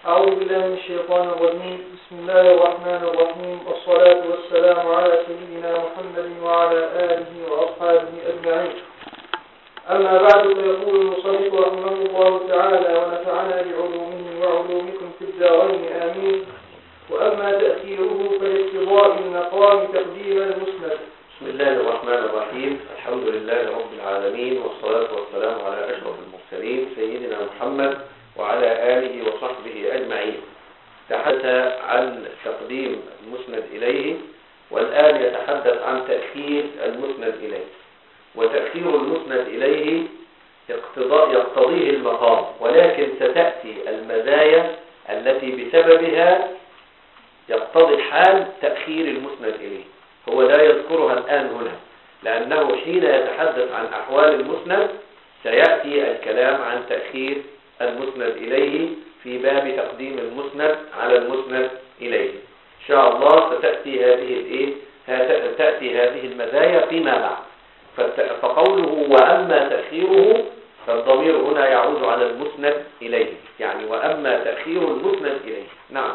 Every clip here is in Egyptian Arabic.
أعوذ بالله من الشيطان الرجيم بسم الله الرحمن الرحيم والصلاة والسلام على سيدنا محمد وعلى آله وأصحابه أجمعين أما بعد فيقول المصنف رحمه الله تعالى ونفعنا بعلومه وعلومكم في الدارين آمين وأما تأثيره فلاقتضاء المقام تقديم المسند بسم الله الرحمن الرحيم الحمد لله رب العالمين والصلاة والسلام على أشرف المرسلين سيدنا محمد وعلى آله وصحبه أجمعين تحدث عن تقديم المسند إليه والآن يتحدث عن تأخير المسند إليه وتأخير المسند إليه اقتضاء يقتضيه المقام ولكن ستأتي المزايا التي بسببها يقتضي الحال تأخير المسند إليه هو لا يذكرها الآن هنا لأنه حين يتحدث عن أحوال المسند سيأتي الكلام عن تأخير المسند إليه في باب تقديم المسند على المسند إليه إن شاء الله ستأتي هذه الإيه تأتي هذه المزايا فيما بعد فقوله وأما تأخيره فالضمير هنا يعود على المسند إليه يعني وأما تأخير المسند إليه نعم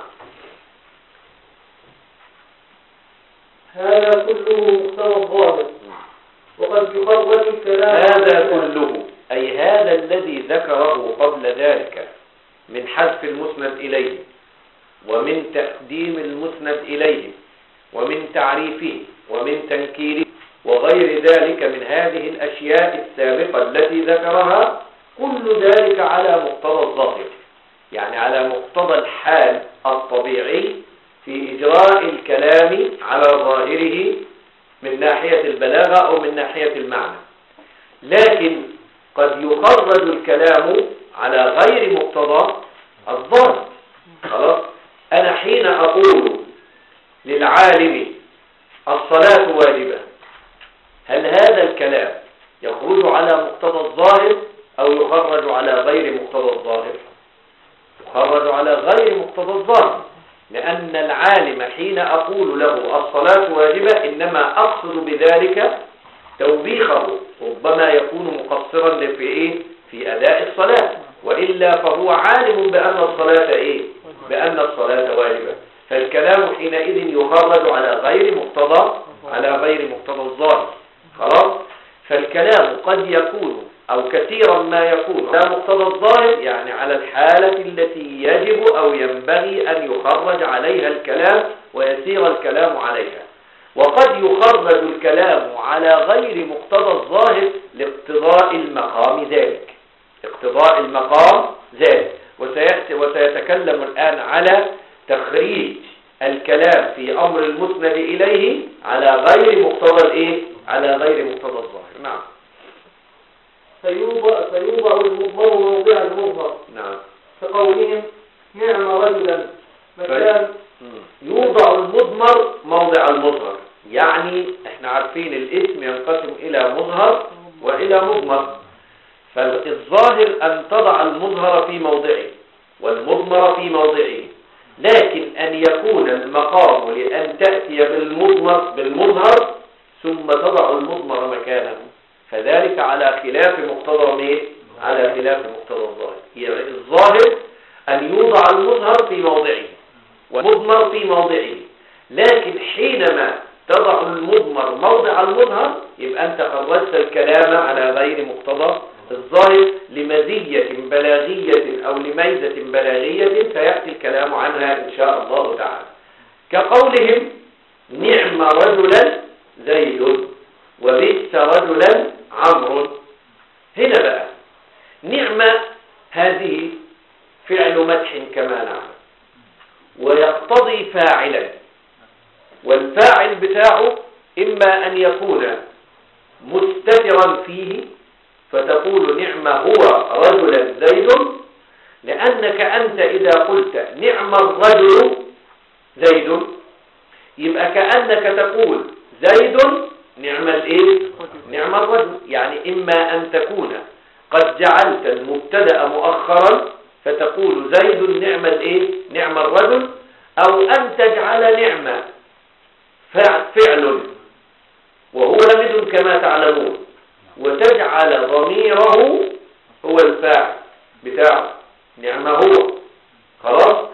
هذا كله مقتضى الظاهر وقد يخرج الكلام هذا كله أي هذا الذي ذكره قبل ذلك من حذف المسند إليه ومن تقديم المسند إليه ومن تعريفه ومن تنكيره وغير ذلك من هذه الأشياء السابقة التي ذكرها كل ذلك على مقتضى الظاهر يعني على مقتضى الحال الطبيعي في إجراء الكلام على ظاهره من ناحية البلاغة أو من ناحية المعنى لكن قد يخرج الكلام على غير مقتضى الظاهر خلاص أنا حين أقول للعالم الصلاة واجبة هل هذا الكلام يخرج على مقتضى الظاهر أو يخرج على غير مقتضى الظاهر يخرج على غير مقتضى الظاهر لأن العالم حين أقول له الصلاة واجبة إنما أقصد بذلك توبيخه ربما يكون مقصرا في إيه؟ في أداء الصلاة وإلا فهو عالم بأن الصلاة إيه؟ بأن الصلاة واجبة فالكلام حينئذ يخرج على غير مقتضى على غير مقتضى الظاهر خلاص فالكلام قد يكون أو كثيرا ما يكون على مقتضى الظاهر يعني على الحالة التي يجب أو ينبغي أن يخرج عليها الكلام ويسير الكلام عليها وقد يخرج الكلام على غير مقتضى الظاهر لاقتضاء المقام ذلك اقتضاء المقام ذلك وسيأتي وسيتكلم الآن على تخريج الكلام في أمر المسند إليه على غير مقتضى الإيه؟ على غير مقتضى الظاهر نعم فيوضع, فيوضع المضمر موضع المظهر نعم كقولهم نعم رجلا مكان يوضع المضمر موضع المظهر يعني احنا عارفين الاسم ينقسم الى مظهر والى مضمر فالظاهر ان تضع المظهر في موضعه والمضمر في موضعه لكن ان يكون المقام لان تأتي بالمضمر بالمظهر ثم تضع المضمر مكانه فذلك على خلاف مقتضى ايه على خلاف مقتضى الظاهر يعني الظاهر ان يوضع المظهر في موضعه والمضمر في موضعه لكن حينما تضع المضمر موضع المظهر يبقى أنت خرجت الكلام على غير مقتضى الظاهر لمزية بلاغية أو لميزة بلاغية سيأتي الكلام عنها إن شاء الله تعالى كقولهم نعم رجلا زيد وبئس رجلا عمرو هنا بقى نعمة هذه فعل مدح كما نعلم ويقتضي فاعلا والفاعل بتاعه إما أن يكون مستترا فيه فتقول نعم هو رجلا زيد لأنك أنت إذا قلت نعم الرجل زيد يبقى كأنك تقول زيد نعم الايه نعم الرجل يعني إما أن تكون قد جعلت المبتدا مؤخرا فتقول زيد نعم الايه نعم الرجل أو أن تجعل نعمة فعل وهو لمد كما تعلمون وتجعل ضميره هو الفاعل بتاعه نعم هو خلاص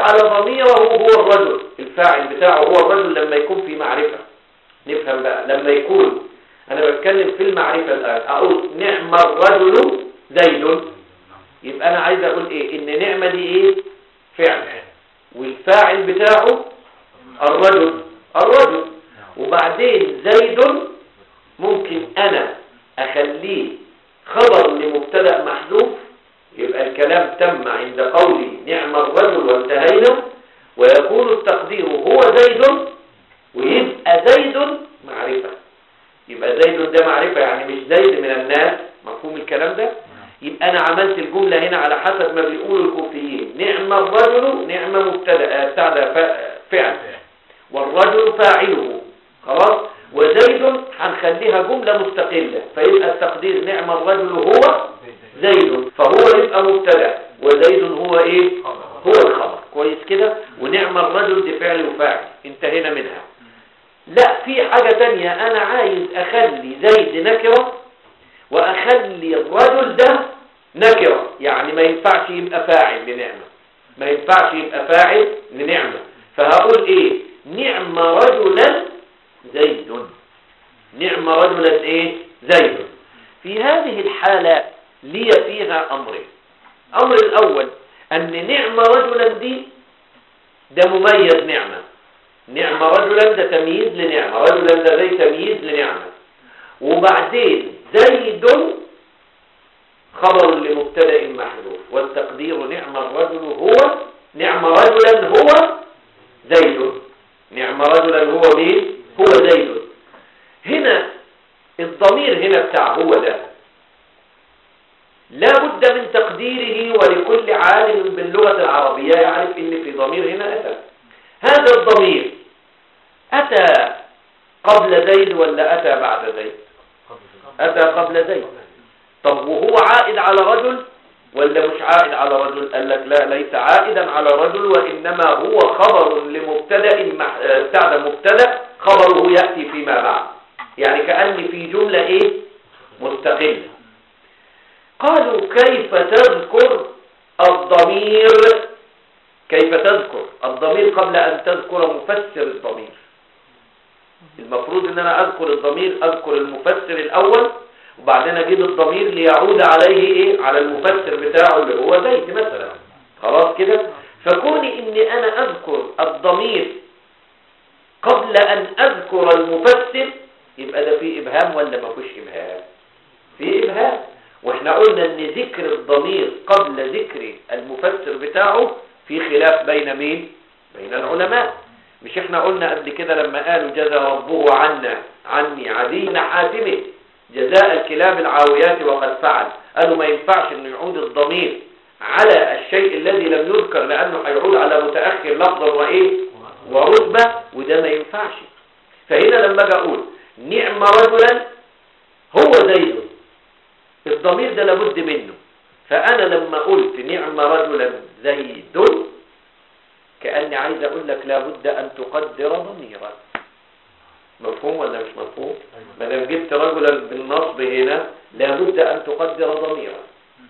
جعل ضميره هو الرجل الفاعل بتاعه هو الرجل لما يكون في معرفة نفهم بقى لما يكون أنا بتكلم في المعرفة الآن أقول نعم الرجل زيد يبقى أنا عايز أقول إيه إن نعمة دي إيه فعل والفاعل بتاعه الرجل الرجل وبعدين زيد ممكن أنا أخليه خبر لمبتدأ محذوف يبقى الكلام تم عند قولي نعم الرجل وانتهينا ويكون التقدير هو زيد ويبقى زيد معرفة يبقى زيد ده معرفة يعني مش زيد من الناس مفهوم الكلام ده يبقى أنا عملت الجملة هنا على حسب ما بيقولوا الكوفيين نعم الرجل نعم مبتدا آه، بتاع ده ف- فعل والرجل فاعله خلاص وزيد هنخليها جملة مستقلة فيبقى التقدير نعم الرجل هو زيد فهو يبقى مبتدا وزيد هو ايه هو الخبر كويس كده ونعم الرجل دي فعل وفاعل انتهينا منها لا في حاجة تانية انا عايز اخلي زيد نكرة واخلي الرجل ده نكرة يعني ما ينفعش يبقى فاعل لنعمة ما ينفعش يبقى فاعل لنعمة فهقول ايه نعم رجلا زيد نعم رجلا ايه زيد في هذه الحالة لي فيها امرين امر الاول ان نعم رجلا دي ده مميز نعمة نعم رجلا ده تمييز لنعمة رجلا ده زي تمييز لنعمة وبعدين زيد خبر لمبتدا محذوف والتقدير نعم الرجل هو نعم رجلا هو زيد نعم رجلا هو مين هو زيد هنا الضمير هنا بتاع هو ده لا بد من تقديره ولكل عالم باللغة العربية يعرف ان في ضمير هنا أتى هذا الضمير أتى قبل زيد ولا أتى بعد زيد أتى قبل زيد طب وهو عائد على رجل ولا مش عائد على رجل قال لك لا ليس عائدا على رجل وإنما هو خبر لمبتدا مح... آه، بتاع ده مبتدا خبره يأتي فيما بعد يعني كأن في جملة ايه مستقلة قالوا كيف تذكر الضمير كيف تذكر الضمير قبل أن تذكر مفسر الضمير المفروض ان انا اذكر الضمير اذكر المفسر الاول وبعدين اجيب الضمير ليعود عليه ايه على المفسر بتاعه اللي هو زيد مثلا خلاص كده فكوني اني انا اذكر الضمير قبل ان اذكر المفسر يبقى ده فيه ابهام ولا ما فيش ابهام فيه ابهام واحنا قلنا ان ذكر الضمير قبل ذكر المفسر بتاعه في خلاف بين مين بين العلماء مش احنا قلنا قبل كده لما قالوا جزى ربه عنا عني عدي بن حاتم جزاء الكلاب العاويات وقد فعل قالوا ما ينفعش انه يعود الضمير على الشيء الذي لم يذكر لانه هيعود على متاخر لفظا وايه ورتبه وده ما ينفعش فهنا لما اجي اقول نعم رجلا هو زيد الضمير ده لابد منه فانا لما قلت نعم رجلا زيد كأني عايز أقول لك لابد أن تقدر ضميرا مفهوم ولا مش مفهوم ما دام جبت رجلا بالنصب هنا لابد أن تقدر ضميرا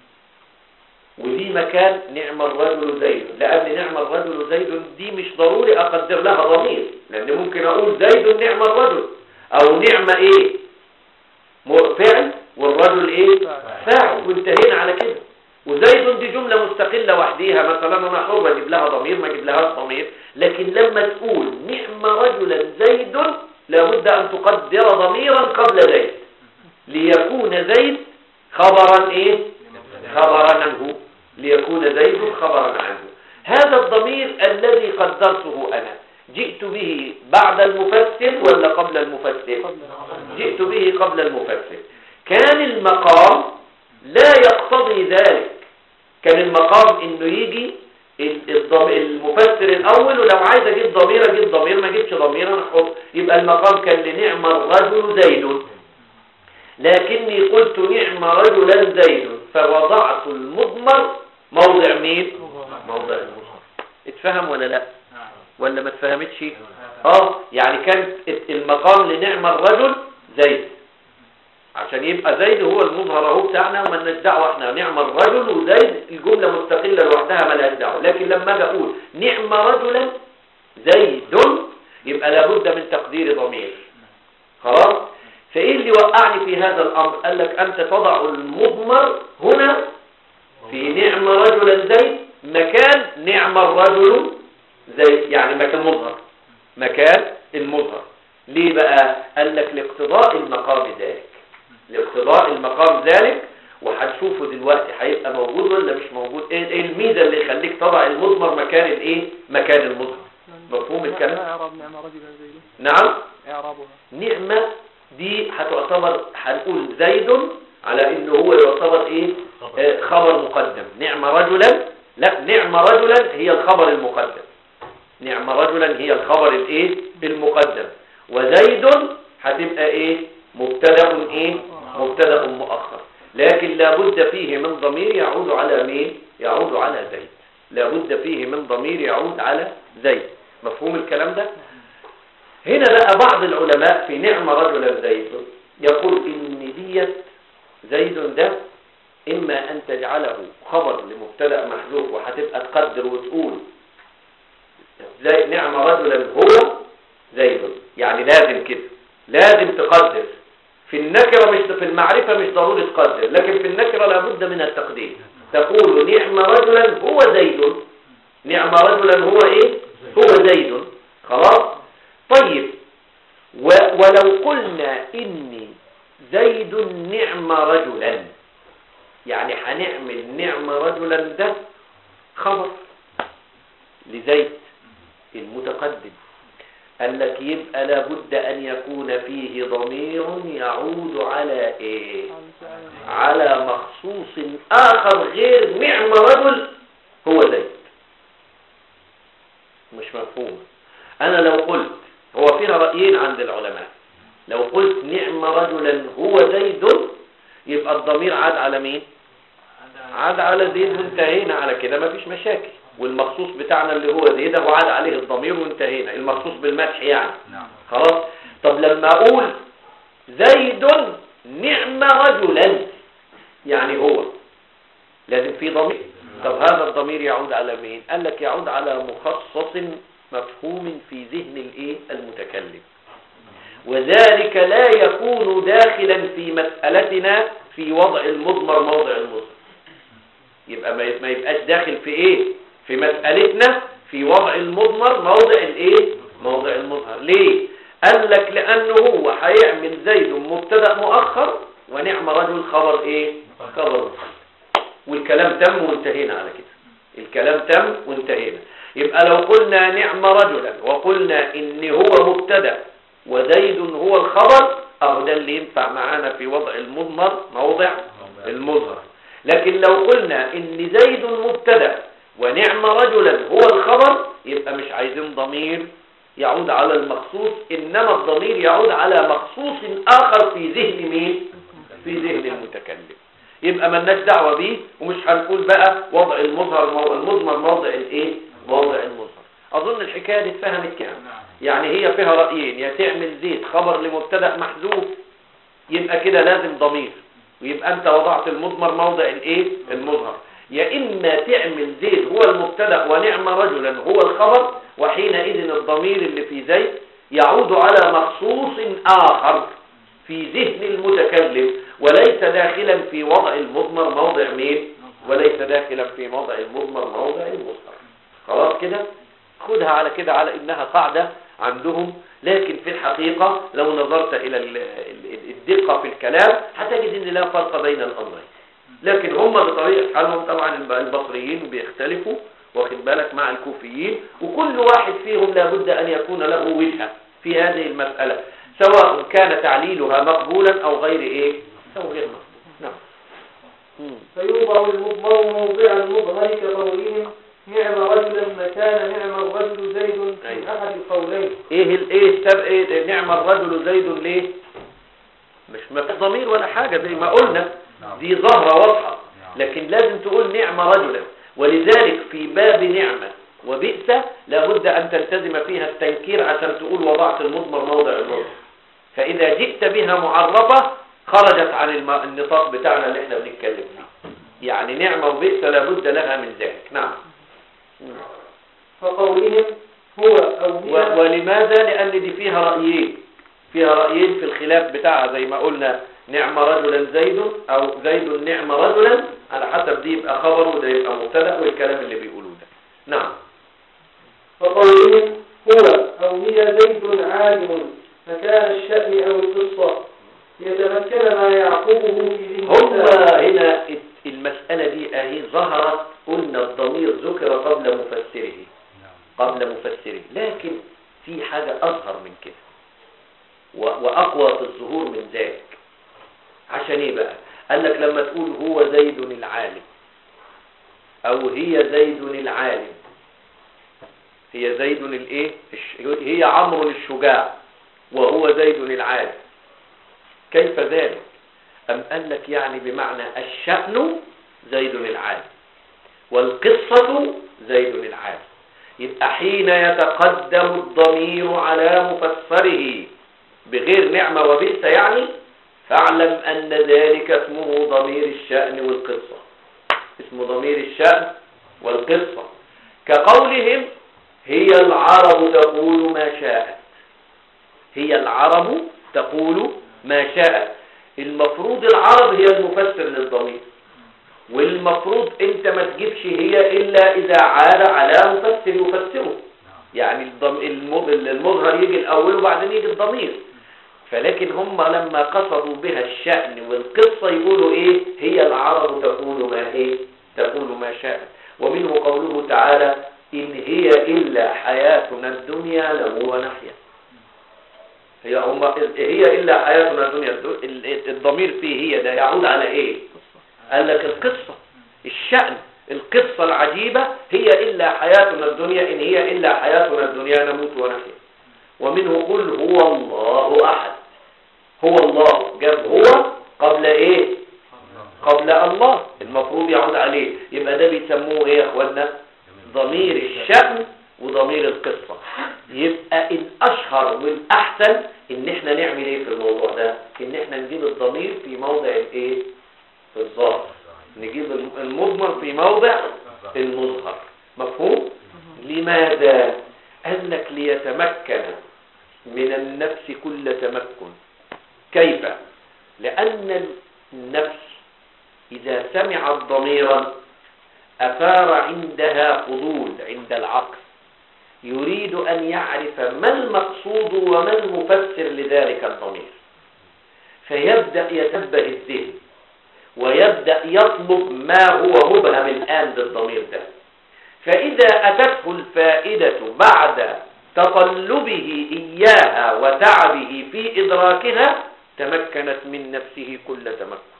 ودي مكان نعم الرجل زيد لأن نعم الرجل زيد دي مش ضروري أقدر لها ضمير لأن ممكن أقول زيد نعم الرجل أو نعم إيه م- فعل والرجل إيه فاعل وانتهينا على كده وزيد دي جملة مستقلة وحديها مثلا أنا حر أجيب لها ضمير ما أجيب لهاش ضمير لكن لما تقول نعم رجلا زيد لابد أن تقدر ضميرا قبل زيد ليكون زيد خبرا إيه خبرا عنه ليكون زيد خبرا عنه هذا الضمير الذي قدرته أنا جئت به بعد المفسر ولا قبل المفسر جئت به قبل المفسر كان المقام لا يقتضي ذلك كان المقام انه يجي ال- الضم- المفسر الاول ولو عايز اجيب ضمير اجيب ضمير ما اجيبش ضمير انا احط يبقى المقام كان لنعم الرجل زيد لكني قلت نعم رجلا زيد فوضعت المضمر موضع مين موضع المضمر اتفهم ولا لا ولا ما اتفهمتش اه يعني كان المقام لنعم الرجل زيد عشان يبقى زيد هو المظهر اهو بتاعنا وما دعوه احنا نعم الرجل وزيد الجمله مستقله لوحدها ما لهاش دعوه لكن لما اجي اقول نعم رجلا زيد يبقى لابد من تقدير ضمير خلاص فايه اللي وقعني في هذا الامر قال لك انت تضع المضمر هنا في نعم رجلا زيد مكان نعم الرجل زيد يعني مكان مظهر مكان المظهر ليه بقى قال لك لاقتضاء المقام ذلك لاقتضاء المقام ذلك وهنشوفه دلوقتي هيبقى موجود ولا مش موجود ايه إيه الميزه اللي يخليك تضع المضمر مكان الايه مكان المظهر مفهوم الكلام ما إعراب نعم رجلا زيد نعم إعرابها نعمة دي هتعتبر هنقول زيد على انه هو يعتبر ايه آه، خبر مقدم نعم رجلا لا نعم رجلا هي الخبر المقدم نعم رجلا هي الخبر الايه المقدم وزيد هتبقى ايه مبتدا ايه مبتدا مؤخر لكن لابد فيه من ضمير يعود على مين يعود على زيد لابد فيه من ضمير يعود على زيد مفهوم الكلام ده هنا بقى بعض العلماء في نعم رجلا زيد يقول ان ديت زيد ده اما ان تجعله خبر لمبتدا محذوف وهتبقى تقدر وتقول زي نعم رجلا هو زيد يعني لازم كده لازم تقدر في النكره مش في المعرفه مش ضروري تقدر لكن في النكره لابد من التقدير تقول نعم رجلا هو زيد نعم رجلا هو ايه هو زيد خلاص طيب و ولو قلنا إني زيد نعم رجلا يعني هنعمل نعم رجلا ده خبر لزيد المتقدم قال لك يبقى لابد أن يكون فيه ضمير يعود على إيه على مخصوص آخر غير نعم رجل هو زيد مش مفهوم أنا لو قلت هو فيها رأيين عند العلماء لو قلت نعم رجلا هو زيد يبقى الضمير عاد على مين عاد على زيد وانتهينا على كده مفيش مشاكل والمخصوص بتاعنا اللي هو زيد هو عاد عليه الضمير وانتهينا المخصوص بالمدح يعني نعم خلاص طب لما اقول زيد نعم رجلا يعني هو لازم في ضمير طب هذا الضمير يعود على مين قال لك يعود على مخصص مفهوم في ذهن الايه المتكلم وذلك لا يكون داخلا في مسألتنا في وضع المضمر موضع المضمر يبقى ما ما يبقاش داخل في ايه في مسألتنا في وضع المضمر موضع الايه موضع المظهر ليه قال لك لانه هو هيعمل زيد مبتدا مؤخر ونعم رجل خبر ايه خبر مؤخر والكلام تم وانتهينا على كده الكلام تم وانتهينا يبقى لو قلنا نعم رجلا وقلنا ان هو مبتدا وزيد هو الخبر اهو ده اللي ينفع معانا في وضع المضمر موضع المظهر لكن لو قلنا ان زيد مبتدا ونعم رجلا هو الخبر يبقى مش عايزين ضمير يعود على المخصوص انما الضمير يعود على مخصوص اخر في ذهن مين في ذهن المتكلم يبقى ملناش دعوه بيه ومش هنقول بقى وضع المظهر مو... المضمر موضع الايه موضع المظهر اظن الحكايه دي اتفهمت كده يعني هي فيها رايين يا تعمل زيد خبر لمبتدا محذوف يبقى كده لازم ضمير ويبقى انت وضعت المضمر موضع الايه المظهر يا اما تعمل زيد هو المبتدا ونعم رجلا هو الخبر وحينئذ الضمير اللي في زيد يعود على مخصوص اخر في ذهن المتكلم وليس داخلا في وضع المضمر موضع مين وليس داخلا في وضع المضمر موضع المظهر خلاص كده خدها على كده على انها قاعدة عندهم لكن في الحقيقة لو نظرت الى ال- ال- الدقة في الكلام هتجد ان لا فرق بين الامرين لكن هم بطريقة حالهم طبعا البصريين بيختلفوا واخد بالك مع الكوفيين وكل واحد فيهم لابد ان يكون له وجهة في هذه المسألة سواء كان تعليلها مقبولا او غير ايه او غير مقبول نعم مم. فيوضع المضمر موضع المظهر كقولهم نعم رجلا مكان نعم الرجل زيد في أيوة. أحد القولين ايه ال- ايه السبب ايه نعم الرجل زيد ليه مش ما في ضمير ولا حاجة زي ما قلنا دي ظاهرة واضحة لكن لازم تقول نعم رجلا ولذلك في باب نعمة وبئس لابد أن تلتزم فيها التنكير عشان تقول وضعت المضمر موضع المضمر فإذا جئت بها معرفة خرجت عن الم- النطاق بتاعنا اللي احنا بنتكلم فيه يعني نعمة وبئس لابد لها من ذلك نعم فقولهم هو أو و- هي ولماذا لأن دي فيها رأيين فيها رأيين في الخلاف بتاعها زي ما قلنا نعم رجلا زيد أو زيد نعم رجلا على حسب دي يبقى خبر وده يبقى مبتدا والكلام اللي بيقولوه ده نعم فقولهم هو أو هي زيد عالم مكان الشأن أو القصة يتمكن ما يعقبه في ذهن هم الإنسان. هنا المسألة دي اهي ظهرت قلنا الضمير ذكر قبل مفسره قبل مفسره لكن في حاجة أظهر من كده و- وأقوى في الظهور من ذلك عشان ايه بقى قال لك لما تقول هو زيد العالم أو هي زيد العالم هي زيد الايه الش- هي عمرو الشجاع وهو زيد العالم كيف ذلك أم قال لك يعني بمعنى الشأن زيد العالم والقصة زيد العالم يبقى حين يتقدم الضمير على مفسره بغير نعمة وبئس يعني فاعلم أن ذلك اسمه ضمير الشأن والقصة اسمه ضمير الشأن والقصة كقولهم هي العرب تقول ما شاءت هي العرب تقول ما شاءت المفروض العرب هي المفسر للضمير والمفروض انت ما تجيبش هي الا اذا عاد على مفسر يفسره يعني الضم- الم- المظهر يجي الاول وبعدين يجي الضمير فلكن هم لما قصدوا بها الشأن والقصة يقولوا ايه هي العرب تقول ما ايه تقول ما شاءت ومنه قوله تعالى إن هي إلا حياتنا الدنيا نمو ونحيا هي هم هي إلا حياتنا الدنيا الد- ال- الضمير فيه هي ده يعود على إيه قال لك القصة الشأن القصة العجيبة هي إلا حياتنا الدنيا إن هي إلا حياتنا الدنيا نموت ونحيا ومنه قل هو الله أحد هو الله جاب هو قبل إيه قبل الله المفروض يعود عليه يبقى ده بيسموه ايه يا اخوانا ضمير الشأن وضمير القصة يبقى الاشهر والاحسن ان احنا نعمل ايه في الموضوع ده ان احنا نجيب الضمير في موضع الايه في الظاهر نجيب الم- المضمر في موضع المظهر مفهوم لماذا قال لك ليتمكن من النفس كل تمكن كيف لأن النفس إذا سمعت ضميرا أثار عندها فضول عند العقل يريد أن يعرف ما المقصود وما المفسر لذلك الضمير فيبدأ يتبه الذهن ويبدأ يطلب ما هو مبهم الآن بالضمير ده فإذا أتته الفائدة بعد تطلبه إياها وتعبه في إدراكها تمكنت من نفسه كل تمكن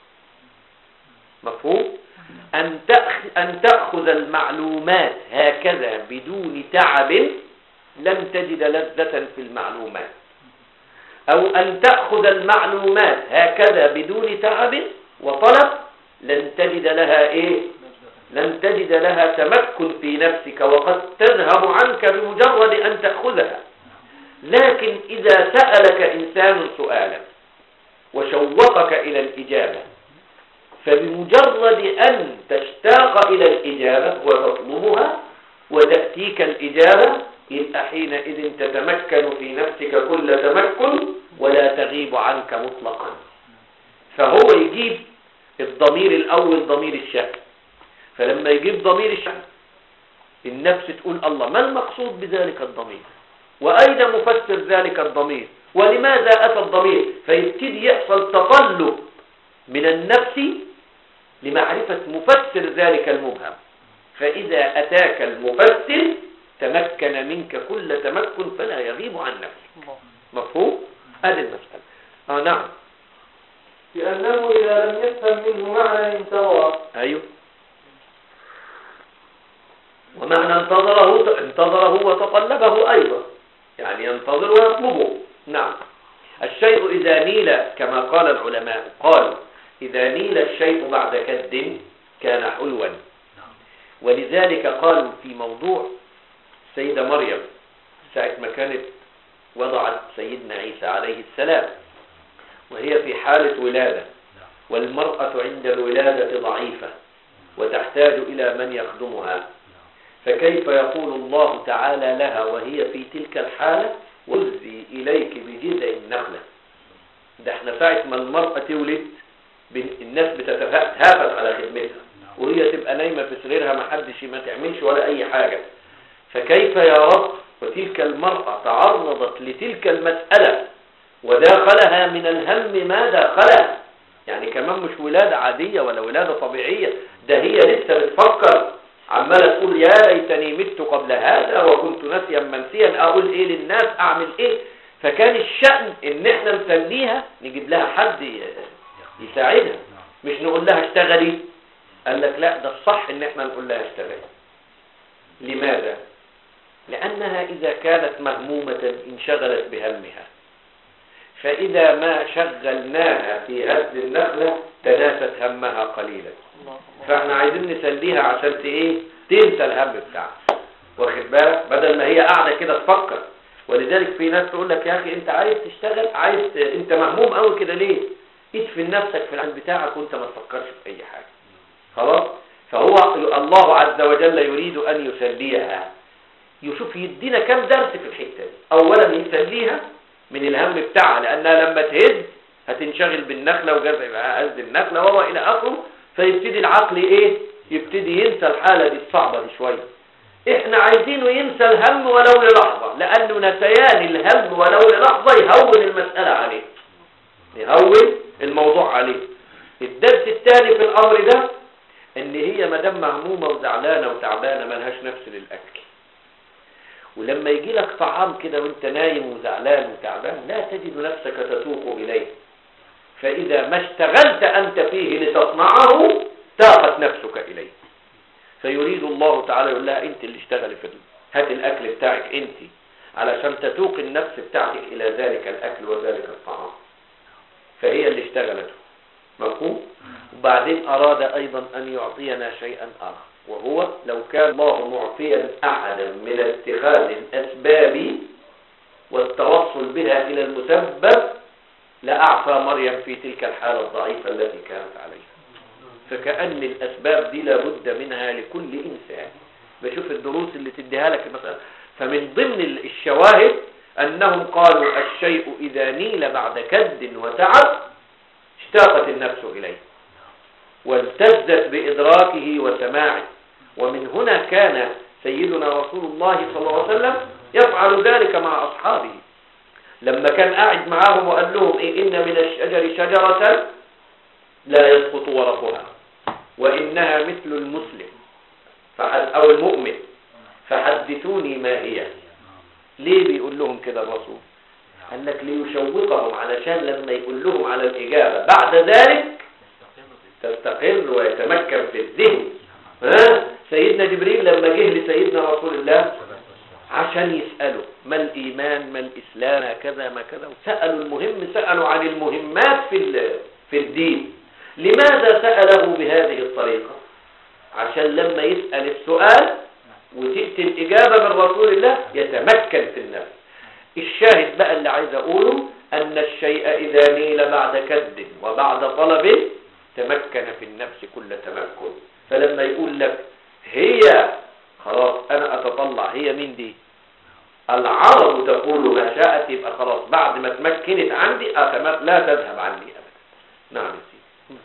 مفهوم أن تأخ- أن تأخذ المعلومات هكذا بدون تعب لن تجد لذة في المعلومات أو أن تأخذ المعلومات هكذا بدون تعب وطلب لن تجد لها إيه لن تجد لها تمكن في نفسك وقد تذهب عنك بمجرد أن تأخذها لكن إذا سألك إنسان سؤالا وشوقك إلى الإجابة فبمجرد أن تشتاق إلى الإجابة وتطلبها وتأتيك الإجابة يبقى حينئذ تتمكن في نفسك كل تمكن ولا تغيب عنك مطلقا فهو يجيب الضمير الأول ضمير الشك فلما يجيب ضمير الشك النفس تقول الله ما المقصود بذلك الضمير وأين مفسر ذلك الضمير ولماذا أتى الضمير فيبتدي يحصل تطلب من النفس لمعرفة مفسر ذلك المبهم فإذا أتاك المفسر تمكن منك كل تمكن فلا يغيب عن نفسك مفهوم؟ هذه المسألة آه نعم لأنه إذا لم يفهم منه معنى انتظر أيوه ومعنى انتظره انتظره وتطلبه أيضا يعني ينتظر ويطلبه نعم الشيء إذا نيل كما قال العلماء قالوا إذا نيل الشيء بعد كد كان حلوا ولذلك قالوا في موضوع سيدة مريم ساعة ما كانت وضعت سيدنا عيسى عليه السلام وهي في حالة ولادة والمرأة عند الولادة ضعيفة وتحتاج إلى من يخدمها فكيف يقول الله تعالى لها وهي في تلك الحالة وزي إليك بجذع النخلة ده احنا ساعة ما المرأة تولد بن- الناس بتتهافت على خدمتها وهي تبقى نايمة في سريرها ما حدش ما تعملش ولا أي حاجة فكيف يا رب وتلك المرأة تعرضت لتلك المسألة وداخلها من الهم ما داخلها يعني كمان مش ولادة عادية ولا ولادة طبيعية ده هي لسه بتفكر عمالة تقول يا ليتني مت قبل هذا وكنت ناسيا منسيا اقول ايه للناس اعمل ايه فكان الشأن ان احنا نسليها نجيب لها حد ي- يساعدها مش نقول لها اشتغلي قال لك لا ده الصح ان احنا نقول لها اشتغلي لماذا لانها اذا كانت مهمومة انشغلت بهمها فاذا ما شغلناها في هز النخلة تناست همها قليلا فاحنا عايزين نسليها عشان ت- ايه تنسى الهم بتاعها واخد بالك بدل ما هي قاعده كده تفكر ولذلك في ناس تقول لك يا اخي انت عايز تشتغل عايز ت... انت مهموم قوي كده ليه ادفن نفسك في العمل بتاعك وانت ما تفكرش في اي حاجه خلاص فهو الله عز وجل يريد ان يسليها يشوف يدينا كام درس في الحته دي اولا يسليها من الهم بتاعها لانها لما تهز هتنشغل بالنخله وجزع هز النخله وهو الى اخره فيبتدي العقل ايه يبتدي ينسى الحاله دي الصعبه دي شويه احنا عايزينه ينسى الهم ولو للحظه لانه نسيان الهم ولو للحظه يهون المساله عليه يهون الموضوع عليه الدرس الثاني في الامر ده ان هي ما دام مهمومه وزعلانه وتعبانه ملهاش نفس للاكل ولما يجي لك طعام كده وانت نايم وزعلان وتعبان لا تجد نفسك تتوق اليه فاذا ما اشتغلت انت فيه لتصنعه تاقت نفسك اليه فيريد الله تعالى يقول لها انت اللي اشتغلي في ال- هات الاكل بتاعك انت علشان تتوق النفس بتاعتك الى ذلك الاكل وذلك الطعام فهي اللي اشتغلته مفهوم وبعدين اراد ايضا ان يعطينا شيئا اخر وهو لو كان الله معطيا احدا من اتخاذ الاسباب والتوصل بها الى المسبب لاعفى مريم في تلك الحاله الضعيفه التي كانت عليها فكأن الأسباب دي لابد منها لكل إنسان بشوف الدروس اللي تديها لك مثلا فمن ضمن ال- الشواهد أنهم قالوا الشيء إذا نيل بعد كد وتعب اشتاقت النفس إليه والتزت بإدراكه وسماعه ومن هنا كان سيدنا رسول الله صلى الله عليه وسلم يفعل ذلك مع أصحابه لما كان قاعد معاهم وقال لهم إيه إن من الشجر شجرة لا يسقط ورقها وإنها مثل المسلم فحد أو المؤمن فحدثوني ما هي ليه بيقول لهم كده الرسول قال لك ليشوقهم علشان لما يقول لهم على الإجابة بعد ذلك تستقر ويتمكن في الذهن ها سيدنا جبريل لما جه لسيدنا رسول الله عشان يسأله ما الإيمان ما الإسلام ما كذا ما كذا وسألوا المهم سألوا عن المهمات في ال- في الدين لماذا سأله بهذه الطريقة عشان لما يسأل السؤال وتأتي الإجابة من رسول الله يتمكن في النفس الشاهد بقى اللي عايز أقوله أن الشيء إذا نيل بعد كد وبعد طلب تمكن في النفس كل تمكن فلما يقول لك هي خلاص أنا أتطلع هي مين دي العرب تقول ما شاءت يبقى خلاص بعد ما تمكنت عندي أتمت لا تذهب عني أبدا نعم يا سيدي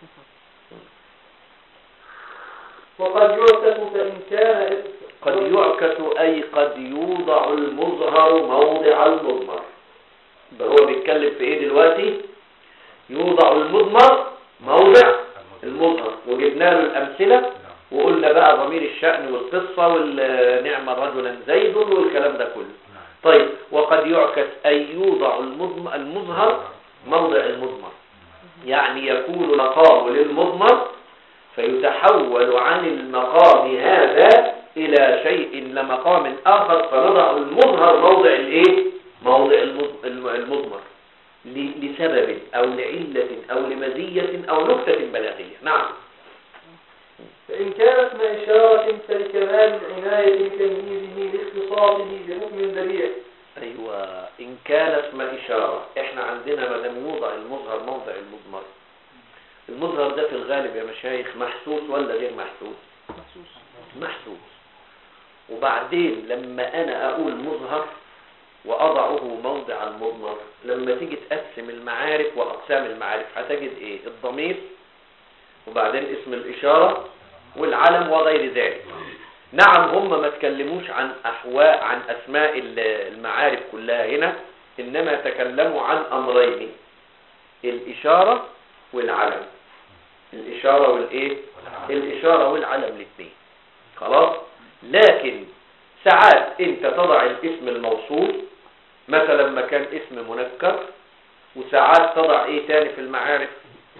وقد يعكس فإن كان قد يعكس أي قد يوضع المظهر موضع المضمر ده هو بيتكلم في ايه دلوقتي يوضع المضمر موضع المظهر وجبنا له الأمثلة وقلنا بقى ضمير الشأن والقصة والنعم رجلا زيد والكلام ده كله طيب وقد يعكس أي يوضع المضم- المظهر موضع المضمر يعني يكون مقام للمضمر فيتحول عن المقام هذا إلى شيء لمقام آخر فنضع المظهر موضع الإيه؟ موضع المض- الم- المضمر ل- لسبب أو لعلة أو لمزية أو نكتة بلاغية نعم فإن كان اسم إشارة فلكمال العناية بتمييزه لاختصاصه بحكم بديع ايوه ان كان اسم اشاره احنا عندنا ما دام يوضع المظهر موضع المضمر المظهر ده في الغالب يا مشايخ محسوس ولا غير محسوس محسوس محسوس وبعدين لما انا اقول مظهر واضعه موضع المضمر لما تيجي تقسم المعارف واقسام المعارف هتجد ايه الضمير وبعدين اسم الاشاره والعلم وغير ذلك نعم هم ما تكلموش عن احواء عن اسماء ال- المعارف كلها هنا انما تكلموا عن امرين الاشاره والعلم الاشاره والايه الاشاره والعلم الاثنين خلاص لكن ساعات انت تضع الاسم الموصول مثلا ما كان اسم منكر وساعات تضع ايه تاني في المعارف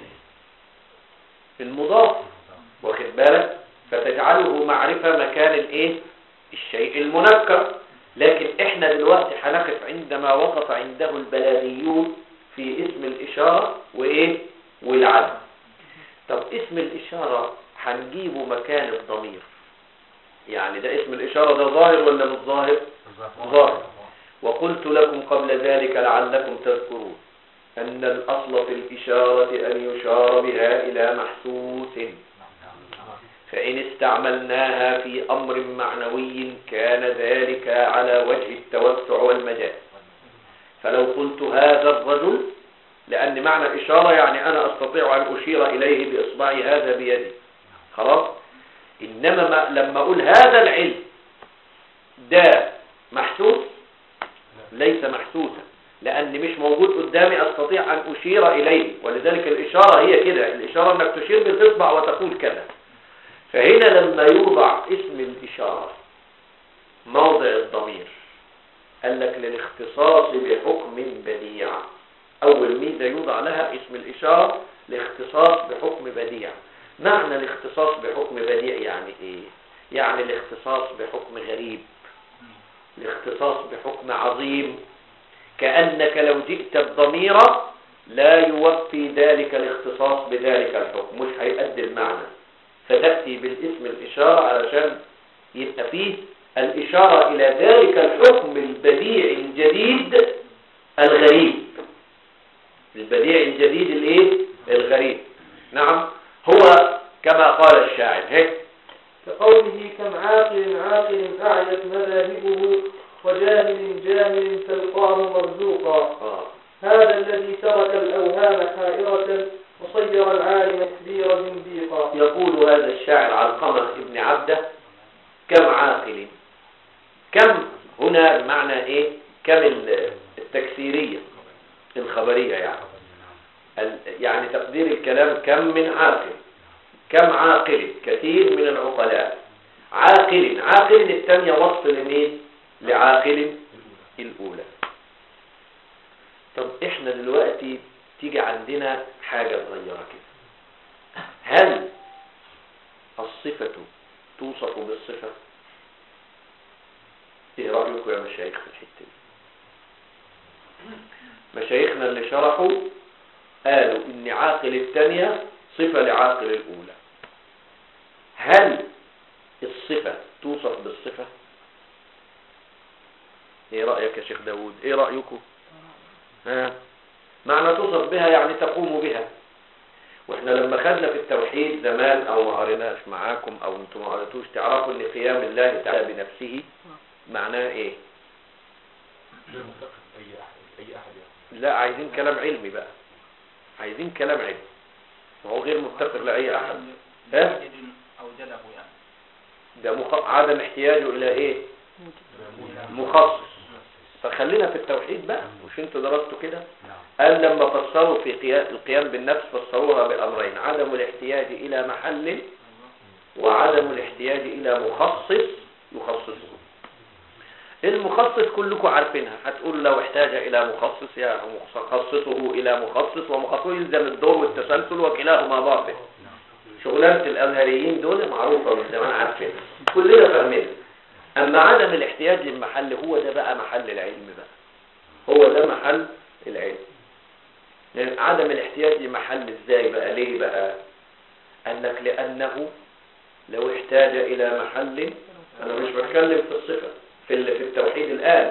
المضاف واخد بالك فتجعله معرفة مكان الايه الشيء المنكر لكن احنا دلوقتي هنقف عندما وقف عنده البلاغيون في اسم الاشارة وايه والعلم طب اسم الاشارة هنجيبه مكان الضمير يعني ده اسم الاشارة ده ظاهر ولا مش ظاهر ظاهر وقلت لكم قبل ذلك لعلكم تذكرون أن الأصل في الإشارة أن يشار بها إلى محسوس فإن استعملناها في أمر معنوي كان ذلك على وجه التوسع والمجاز فلو قلت هذا الرجل لأن معنى الإشارة يعني أنا أستطيع أن أشير إليه بإصبعي هذا بيدي خلاص إنما ما لما أقول هذا العلم ده محسوس ليس محسوسا لأن مش موجود قدامي أستطيع أن أشير إليه ولذلك الإشارة هي كده الإشارة أنك تشير بالإصبع وتقول كذا فهنا لما يوضع اسم الإشارة موضع الضمير قال لك للاختصاص بحكم بديع أول ميزة يوضع لها اسم الإشارة الاختصاص بحكم بديع معنى الاختصاص بحكم بديع يعني إيه؟ يعني الاختصاص بحكم غريب الاختصاص بحكم عظيم كأنك لو جئت الضمير لا يوفي ذلك الاختصاص بذلك الحكم مش هيؤدي المعنى فتأتي بالاسم الإشارة علشان يبقى فيه الإشارة إلى ذلك الحكم البديع الجديد الغريب البديع الجديد الايه الغريب نعم هو كما قال الشاعر هيك كقوله كم عاقل عاقل أعيت مذاهبه وجاهل جاهل تلقاه مرزوقا آه. هذا الذي ترك الأوهام حائرة وصير العالم كبير زنديقا يقول هذا الشاعر علقمة ابن عبده كم عاقل كم هنا بمعنى ايه كم ال- التكسيرية الخبرية يعني ال- يعني تقدير الكلام كم من عاقل كم عاقل كثير من العقلاء عاقل عاقل الثانية وصف لمين لعاقل الأولى طب احنا دلوقتي تيجي عندنا حاجة صغيرة كده هل الصفة توصف بالصفة ايه رأيكم يا مشايخ في الحتة دي مشايخنا اللي شرحوا قالوا ان عاقل الثانية صفة لعاقل الاولى هل الصفة توصف بالصفة ايه رأيك يا شيخ داود ايه رأيكم ها معنى توصف بها يعني تقوم بها واحنا لما خدنا في التوحيد زمان او ما قريناش معاكم او انتم ما قريتوش تعرفوا ان قيام الله تعالى بنفسه معناه ايه غير متفق اي احد اي احد يعني لا عايزين كلام علمي بقى عايزين كلام علمي وهو غير متفق لأي أحد ها؟ واجد أوجده يعني ده مخ... عدم احتياجه إلى إيه مخصص فخلينا في التوحيد بقى مش انتوا درستوا كده نعم قال لما فسروا في قيام القيام بالنفس فسروها بأمرين عدم الاحتياج إلى محل وعدم الاحتياج إلى مخصص يخصصه المخصص كلكم عارفينها هتقول لو احتاج إلى مخصص يا مخصصه إلى مخصص ومخصصه يلزم الدور والتسلسل وكلاهما باطل شغلانة الأزهريين دول معروفة من زمان عارفينها كلنا فاهمينها أما عدم الاحتياج للمحل هو ده بقى محل العلم بقى هو ده محل العلم لأن عدم الاحتياج لمحل ازاي بقى ليه بقى قال لك لأنه لو احتاج إلى محل أنا مش بتكلم في الصفة في ال- في التوحيد الآن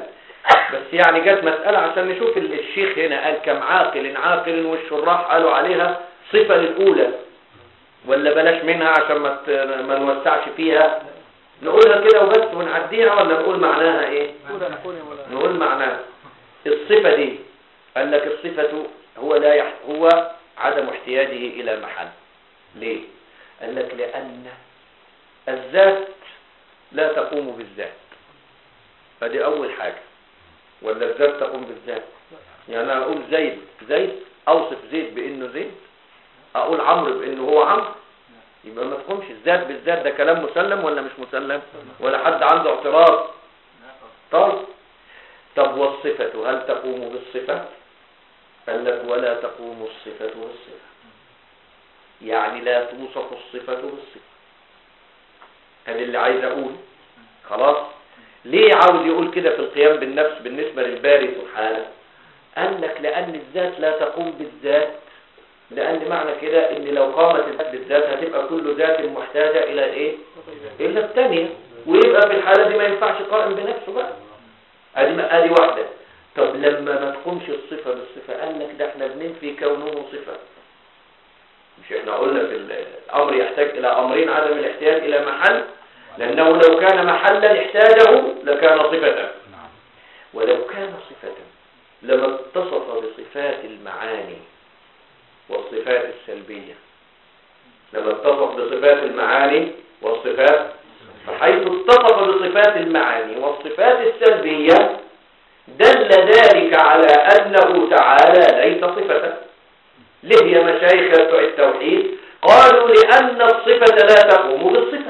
بس يعني جت مسألة عشان نشوف ال- الشيخ هنا قال كم عاقل عاقل والشراح قالوا عليها صفة للأولى ولا بلاش منها عشان ما ت- ما نوسعش فيها نقولها كده وبس ونعديها ولا نقول معناها ايه قول أنا قول يا مولانا نقول معناها الصفة دي قال لك الصفة هو لا يح... هو عدم احتياجه إلى محل ليه قال لك لأن الذات لا تقوم بالذات فدي أول حاجة ولا الذات تقوم بالذات يعني أنا أقول زيد زيد أوصف زيد بأنه زيد أقول عمرو بأنه هو عمرو يبقى ما تقومش الذات بالذات ده كلام مسلم ولا مش مسلم ولا حد عنده اعتراض طيب طب والصفة هل تقوم بالصفة قال لك ولا تقوم الصفة بالصفة يعني لا توصف الصفة بالصفة هذا اللي عايز اقول خلاص ليه عاوز يقول كده في القيام بالنفس بالنسبة للباري سبحانه قال لك لأن الذات لا تقوم بالذات لأن معنى كده ان لو قامت الذات بالذات هتبقى كل ذات محتاجة الى ايه الا الثانية ويبقى في الحالة دي ما ينفعش قائم بنفسه بقى ادي ادي واحدة طب لما ما تقومش الصفة بالصفة قال لك ده احنا بننفي كونه صفة مش احنا قلنا في ال- الامر يحتاج الى امرين عدم الاحتياج الى محل لانه لو كان محلا احتاجه لكان صفة ولو كان صفة لما اتصف بصفات المعاني والصفات السلبية لما اتصف بصفات المعاني والصفات فحيث اتصف بصفات المعاني والصفات السلبية دل ذلك على أنه تعالى ليس صفة ليه يا مشايخ بتوع التوحيد قالوا لأن الصفة لا تقوم بالصفة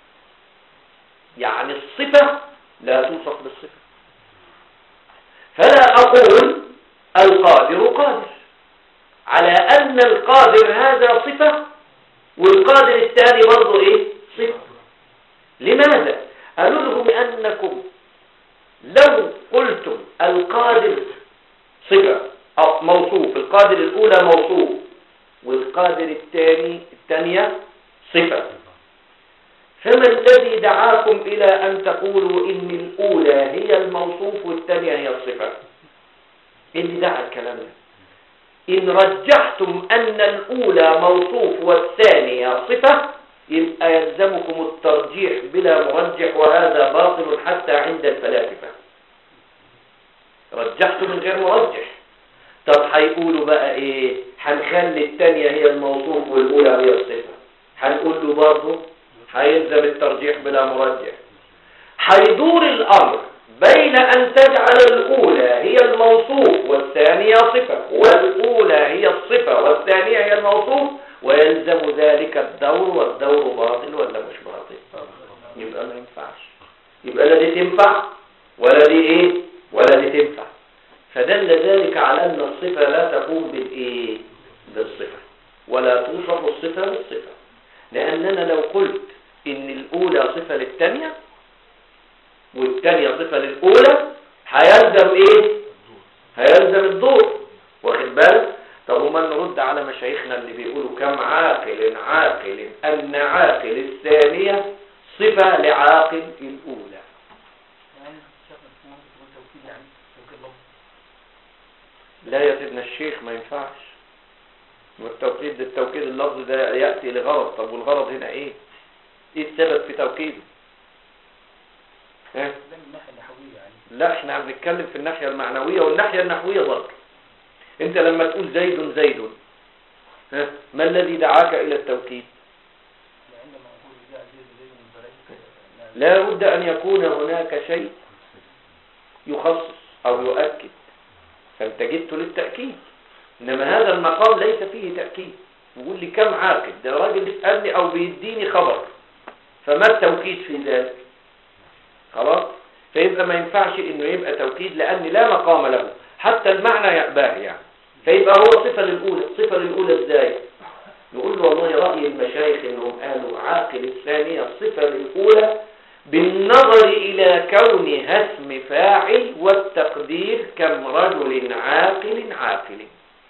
يعني الصفة لا توصف بالصفة فلا أقول القادر قادر على أن القادر هذا صفة والقادر الثاني برضه إيه صفة لماذا قالوا لهم بأنكم لو قلتم القادر صفة أو موصوف القادر الأولى موصوف والقادر الثاني الثانية صفة فما الذي دعاكم إلى أن تقولوا إن الأولى هي الموصوف والثانية هي الصفة إيه اللي دعا الكلام ده إن رجحتم أن الأولى موصوف والثانية صفة يبقى يلزمكم الترجيح بلا مرجح وهذا باطل حتى عند الفلاسفة رجحت من غير مرجح طب هيقولوا بقى ايه هنخلي الثانية هي الموصوف والأولى هي الصفة هنقول له برضه هيلزم الترجيح بلا مرجح هيدور الأمر بين أن تجعل الأولى هي الموصوف والثانية صفة والأولى هي الصفة والثانية هي الموصوف ويلزم ذلك الدور والدور باطل ولا مش باطل يبقى ما ينفعش يبقى لا دي تنفع ولا دي ايه ولا دي تنفع فدل ذلك على أن الصفة لا تقوم بالإيه بالصفة ولا توصف الصفة بالصفة لأننا لو قلت إن الأولى صفة للثانية والثانية صفة للأولى هيلزم إيه هيلزم الدور واخد بالك طب وما نرد على مشايخنا اللي بيقولوا كم عاقل عاقل أن عاقل الثانية صفة لعاقل الأولى يعني شيخ اسمه توكيد يعني توكيد لفظ لا يا سيدنا الشيخ ما ينفعش والتوكيد التوكيد اللفظ ده يأتي لغرض طب والغرض هنا ايه ايه السبب في توكيده ها؟ ده من الناحيه النحويه يعني لا احنا عم نتكلم في الناحية المعنوية والناحية النحوية برضه انت لما تقول زيد زيد ها؟ ما الذي دعاك الى التوكيد عندما اقول جاء زيد زيد من ذلك لا بد ان يكون هناك شيء يخصص او يؤكد فانت جئت للتأكيد انما هذا المقام ليس فيه تأكيد يقول لي كم عاقد ده راجل بيسألني او بيديني خبر فما التوكيد في ذلك خلاص فيبقى ما ينفعش انه يبقى توكيد لان لا مقام له حتى المعنى يأباه يعني فيبقى هو صفة للأولى صفة للأولى ازاي نقول له والله رأي المشايخ انهم قالوا عاقل الثانية صفة للأولى بالنظر إلى كونها اسم فاعل والتقدير كم رجل عاقل عاقل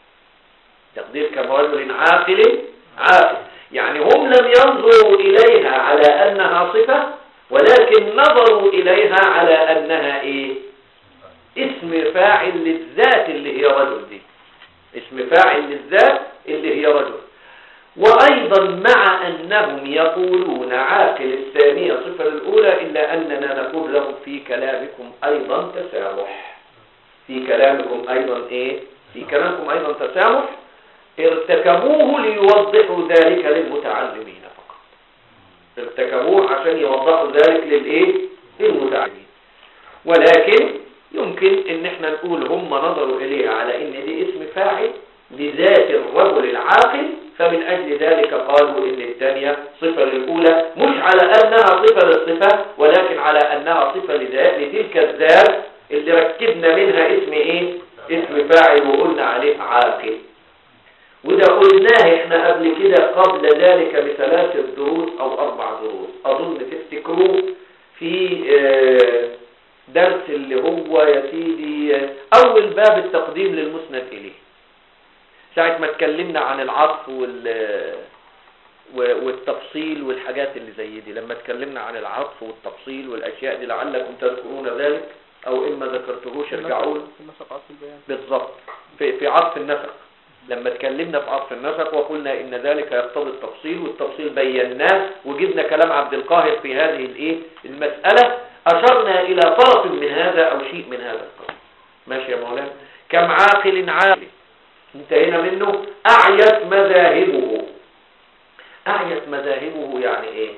تقدير كم رجل عاقل عاقل يعني هم لم ينظروا إليها على أنها صفة ولكن نظروا إليها على أنها إيه اسم فاعل للذات اللي هي رجل دي اسم فاعل للذات اللي هي رجل وأيضا مع أنهم يقولون عاقل الثانية صفة الأولى إلا أننا نقول لهم في كلامكم أيضا تسامح في كلامكم أيضا إيه في كلامكم أيضا تسامح ارتكبوه ليوضحوا ذلك للمتعلمين فقط ارتكبوه عشان يوضحوا ذلك للإيه للمتعلمين ولكن يمكن ان احنا نقول هم نظروا اليها على ان دي اسم فاعل لذات الرجل العاقل فمن اجل ذلك قالوا ان الثانية صفة للاولى مش على انها صفة للصفة ولكن على انها صفة لذات لتلك الذات اللي ركبنا منها اسم ايه اسم فاعل وقلنا عليه عاقل وده قلناه احنا قبل كده قبل ذلك بثلاثة دروس او اربع دروس اظن تفتكروه في آه درس اللي هو يا سيدي اول باب التقديم للمسند اليه ساعة ما اتكلمنا عن العطف وال والتفصيل والحاجات اللي زي دي لما اتكلمنا عن العطف والتفصيل والاشياء دي لعلكم تذكرون ذلك او اما ذكرتهوش ارجعوا له. في النسق عطف البيان بالضبط في في عطف النسق لما اتكلمنا في عطف النسق وقلنا ان ذلك يقتضي التفصيل والتفصيل بيناه وجبنا كلام عبد القاهر في هذه الايه المسألة أشرنا إلى طرف من هذا أو شيء من هذا القول ماشي يا مولانا كم عاقل عاقل انتهينا منه أعيت مذاهبه أعيت مذاهبه يعني إيه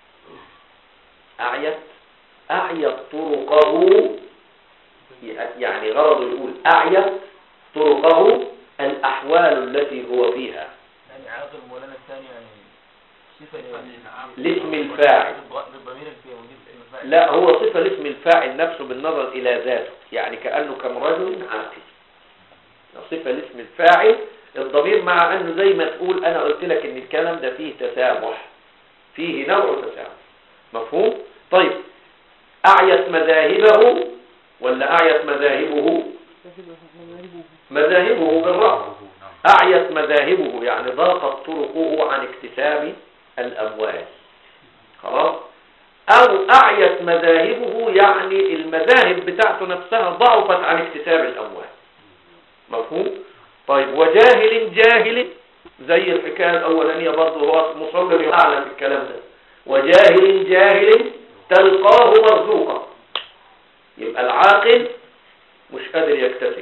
أعيت أعيت طرقه يعني غرض يقول أعيت طرقه الأحوال التي هو فيها يعني عاقل مولانا الثاني يعني صفة لاسم الفاعل بالضمير الفيه ودي اسم الفاعل لا هو صفة لاسم الفاعل نفسه بالنظر إلى ذاته يعني كأنه كم رجل عاقل صفة لاسم الفاعل الضمير مع أنه زي ما تقول أنا قلت لك إن الكلام ده فيه تسامح فيه نوع تسامح مفهوم؟ طيب أعيت مذاهبه ولا أعيت مذاهبه مذاهبه بالرأس أعيت مذاهبه يعني ضاقت طرقه عن اكتساب الأموال خلاص أو أعيت مذاهبه يعني المذاهب بتاعته نفسها ضعفت عن اكتساب الأموال مفهوم؟ طيب وجاهل جاهل زي الحكاية الأولانية برضه هو مصمم أعلى في الكلام ده وجاهل جاهل تلقاه مرزوقا يبقى العاقل مش قادر يكتسب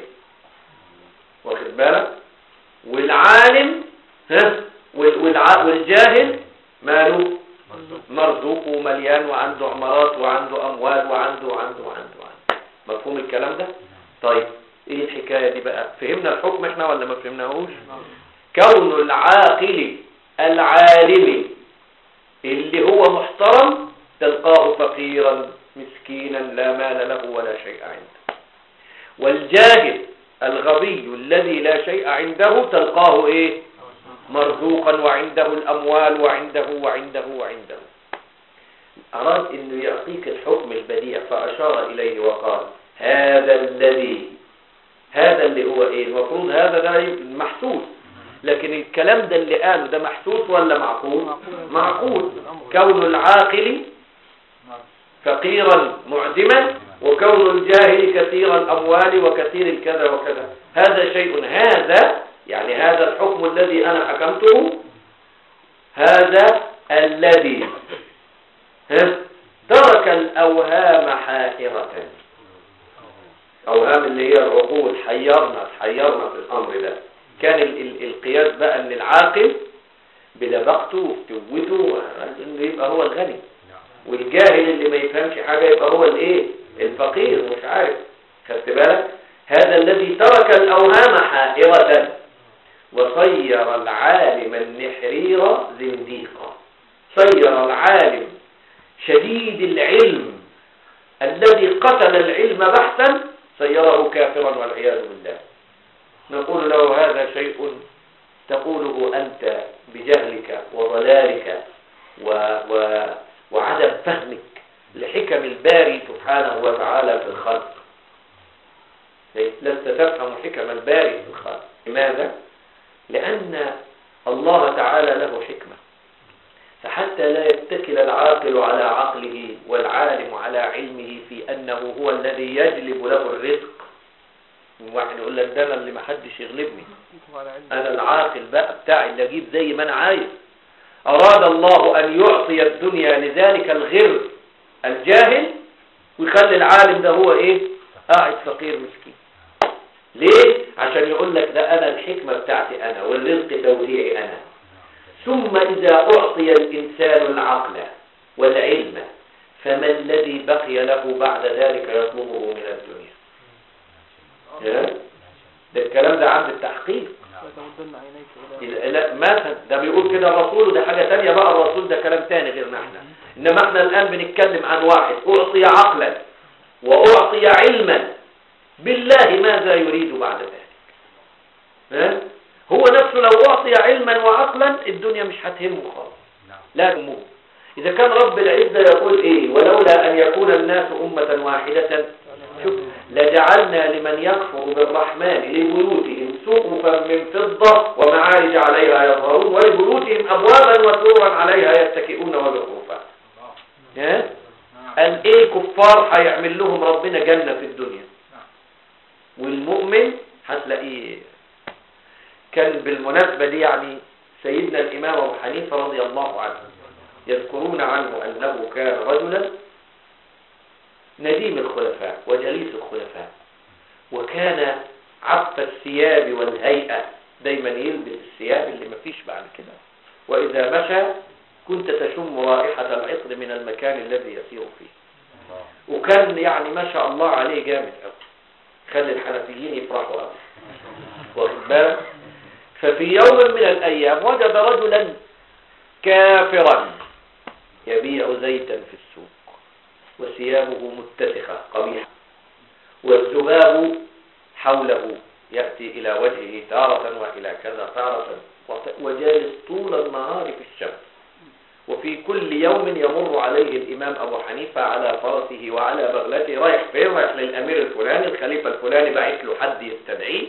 واخد بالك والعالم ها وال- والع- والجاهل ماله مرزوق ومليان وعنده عمارات وعنده اموال وعنده وعنده وعنده وعنده مفهوم الكلام ده طيب ايه الحكايه دي بقى فهمنا الحكم احنا ولا ما فهمناهوش كون العاقل العالم اللي هو محترم تلقاه فقيرا مسكينا لا مال له ولا شيء عنده والجاهل الغبي الذي لا شيء عنده تلقاه ايه مرزوقا وعنده الاموال وعنده وعنده وعنده اراد انه يعطيك الحكم البديع فاشار اليه وقال هذا الذي هذا اللي هو ايه المفروض هذا ده محسوس لكن الكلام ده اللي قاله ده محسوس ولا معقول معقول كون العاقل فقيرا معدما وكون الجاهل كثير الأموال وكثير الكذا وكذا هذا شيء هذا يعني هذا الحكم الذي أنا حكمته هذا الذي ها، ترك الأوهام حائرة أوهام اللي هي العقول حيرنا حيرنا في الأمر ده كان ال ال القياس بقى أن العاقل بلبقته وفتوته إنه يبقى هو الغني والجاهل اللي ما يفهمش حاجة يبقى هو الايه الفقير مش عارف خدت بالك هذا الذي ترك الأوهام حائرة وصير العالم النحرير زنديقا صير العالم شديد العلم الذي قتل العلم بحثا صيره كافرا والعياذ بالله نقول له هذا شيء تقوله أنت بجهلك وضلالك و, و وعدم فهمك لحكم الباري سبحانه وتعالى في الخلق لست تفهم حكم الباري في الخلق لماذا؟ لأن الله تعالى له حكمة فحتى لا يتكل العاقل على عقله والعالم على علمه في أنه هو الذي يجلب له الرزق واحد يقول لك ده انا اللي ما حدش يغلبني وعلى علم انا العاقل بقى بتاعي اللي اجيب زي ما انا عايز اراد الله ان يعطي الدنيا لذلك الغر الجاهل ويخلي العالم ده هو ايه قاعد فقير مسكين ليه عشان يقول لك ده انا الحكمة بتاعتي انا والرزق توزيعي انا ثم اذا اعطي الانسان العقل والعلم فما الذي بقي له بعد ذلك يطلبه من الدنيا ها؟ ده الكلام ده عند التحقيق وتمدن عينيك إلى لا ما ده بيقول كده الرسول وده حاجة تانية بقى الرسول ده كلام تاني غيرنا احنا انما احنا الان بنتكلم عن واحد اعطي عقلا واعطي علما بالله ماذا يريد بعد ذلك ها؟ هو نفسه لو اعطي علما وعقلا الدنيا مش هتهمه خالص لا تهمه اذا كان رب العزة يقول ايه ولولا ان يكون الناس امة واحدة شوف لجعلنا لمن يكفر بالرحمن لبيوتهم سقفا من فضة ومعارج عليها يظهرون ولبيوتهم أبوابا وسورا عليها يتكئون وزخرفا ها؟ قال ايه كفار هيعمل لهم ربنا جنة في الدنيا والمؤمن هتلاقيه كان بالمناسبة دي يعني سيدنا الإمام أبو حنيفة رضي الله عنه يذكرون عنه أنه كان رجلا نديم الخلفاء وجليس الخلفاء وكان عف الثياب والهيئة دايما يلبس الثياب اللي مفيش بعد كده وإذا مشى كنت تشم رائحة العطر من المكان الذي يسير فيه وكان يعني ما شاء الله عليه جامد قوي خلي الحنفيين يفرحوا قوي واخد بالك ففي يوم من الأيام وجد رجلا كافرا يبيع زيتا في السوق وثيابه متسخة قبيحة والذباب حوله يأتي إلى وجهه تارة وإلى كذا تارة وط- وجالس طول النهار في الشمس وفي كل يوم يمر عليه الإمام أبو حنيفة على فرسه وعلى بغلته رايح فين رايح للأمير الفلاني الخليفة الفلاني باعت له حد يستدعيه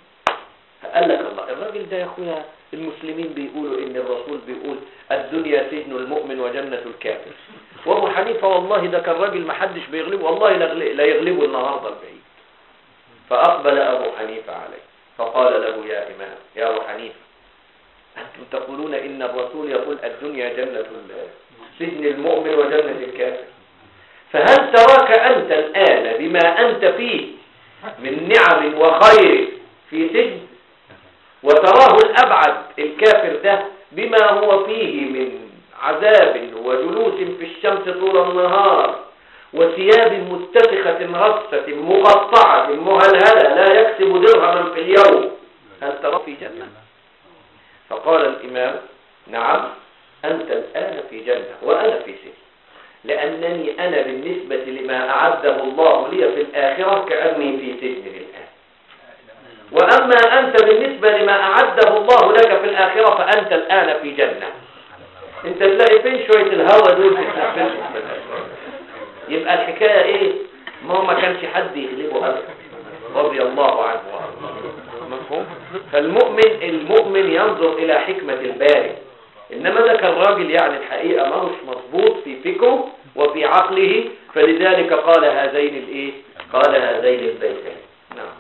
قال لك الله الراجل ده يا أخويا المسلمين بيقولوا إن الرسول بيقول الدنيا سجن المؤمن وجنة الكافر وابو حنيفة والله ده كان راجل ما حدش بيغلبه والله لا يغل- لا يغلبه النهارده البعيد فأقبل أبو حنيفة عليه فقال له يا إمام يا أبو حنيفة أنتم تقولون إن الرسول يقول الدنيا جنة ال- سجن المؤمن وجنة الكافر فهل تراك أنت الآن بما أنت فيه من نعم وخير في سجن وتراه الأبعد الكافر ده بما هو فيه من عذاب وجلوس في الشمس طول النهار وثياب متسخة رصة مقطعة مهلهلة لا يكسب درهما في اليوم هل ترى في جنة فقال الإمام نعم أنت الآن في جنة وأنا في سجن لأنني أنا بالنسبة لما أعده الله لي في الآخرة كأني في سجن الآن وأما أنت بالنسبة لما أعده الله لك في الآخرة فأنت الآن في جنة انت تلاقي فين شوية الهوا دول تتنفسهم يبقى الحكاية ايه ما هو ما كانش حد يغلبه ابدا رضي الله عنه وارضاه مفهوم فالمؤمن المؤمن ينظر الى حكمة الباري انما ده كان راجل يعني الحقيقة ما هوش مظبوط في فكره وفي عقله فلذلك قال هذين الايه قال هذين البيتين نعم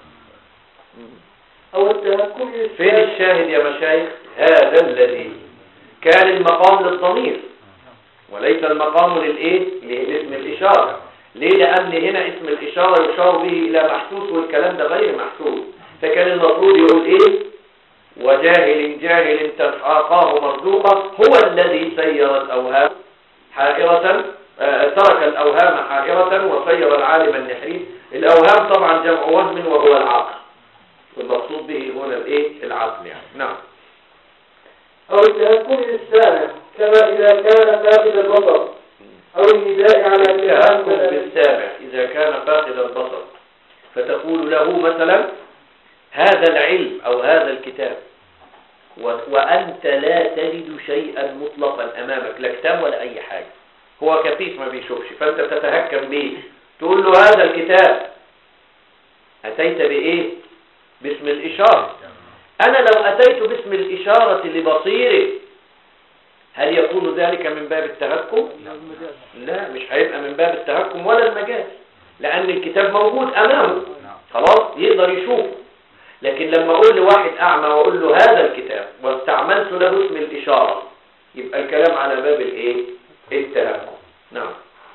أو التهكم فين الشاهد يا مشايخ هذا الذي كان المقام للضمير وليس المقام للايه لاسم الاشاره ليه لان هنا اسم الاشاره يشار به الى محسوس والكلام ده غير محسوس فكان المفروض يقول ايه وجاهل جاهل تفاقاه مرزوقا هو الذي سير الاوهام حائرة آه، ترك الاوهام حائرة وسير العالم النحريف الاوهام طبعا جمع وهم وهو العقل والمقصود به هنا الايه العقل يعني نعم أو التهكم للسامع كما إذا كان فاقد البصر أو النداء على التهكم كلام بالسامع إذا كان فاقد البصر فتقول له مثلا هذا العلم أو هذا الكتاب و- وأنت لا تجد شيئا مطلقا أمامك لا كتاب ولا أي حاجة هو كفيف ما بيشوفش فأنت تتهكم به تقول له هذا الكتاب أتيت بإيه باسم الإشارة أنا لو أتيت باسم الإشارة لبصيره هل يكون ذلك من باب التهكم لا مش هيبقى من باب التهكم ولا المجاز لأن الكتاب موجود أمامه خلاص يقدر يشوفه لكن لما اقول لواحد اعمى واقول له هذا الكتاب واستعملت له اسم الاشاره يبقى الكلام على باب الايه التلكم نعم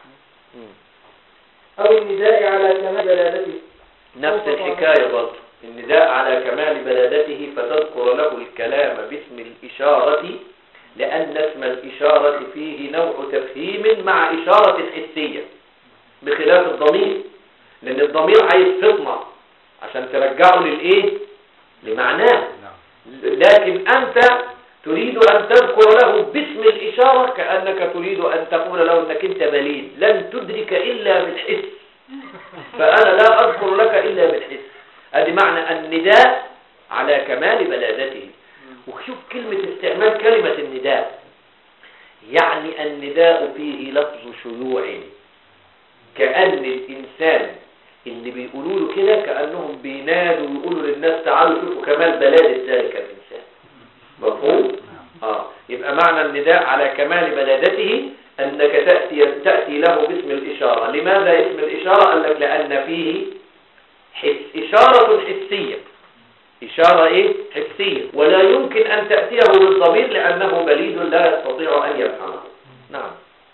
أو النداء على كمال بلادته نفس الحكايه برضه النداء على كمال بلادته فتذكر له الكلام باسم الاشاره لان اسم الاشاره فيه نوع تفهيم مع اشاره حسيه بخلاف الضمير لان الضمير عايز فطنه عشان ترجعه للايه لمعناه لكن أنت تريد أن تذكر له باسم الإشارة كأنك تريد أن تقول له أنك أنت بليد لن تدرك إلا بالحس فأنا لا أذكر لك إلا بالحس هذه معنى النداء على كمال بلادته وشوف كلمة استعمال كلمة النداء يعني النداء فيه لفظ شيوع كأن الإنسان اللي بيقولوا له كده كأنهم بينادوا ويقولوا للناس تعالوا شوفوا كمال بلادة ذلك الإنسان مفهوم؟ آه يبقى معنى النداء على كمال بلادته أنك تأتي, تأتي له باسم الإشارة لماذا اسم الإشارة؟ قال لك لأن فيه حس إشارة حسية إشارة إيه؟ حسية ولا يمكن أن تأتيه بالضمير لأنه بليد لا يستطيع أن يفهمه نعم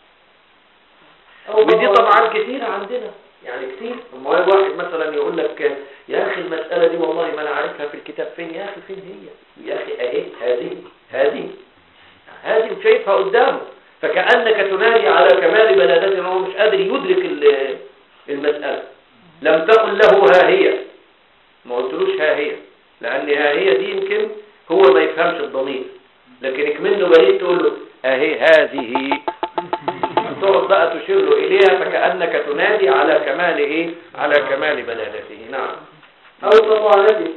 أو ودي بقى- طبعا كتير عندنا يعني كتير اما واحد مثلا يقول لك يا اخي المسألة دي والله ما انا عارفها في الكتاب فين يا اخي فين هي يا اخي اهي هذه هذه هذه وشايفها قدامه فكأنك تنادي على كمال بلادته هو مش قادر يدرك ال- المسألة لم تقل له ها هي ما قلتلوش ها هي لان ها هي دي يمكن هو ما يفهمش الضمير لكن اكمنه بريد تقول له اهي هذه تقعد بقى تشير له إليها فكأنك تنادي على كمال إيه؟ على كمال بلادته نعم أو فطانته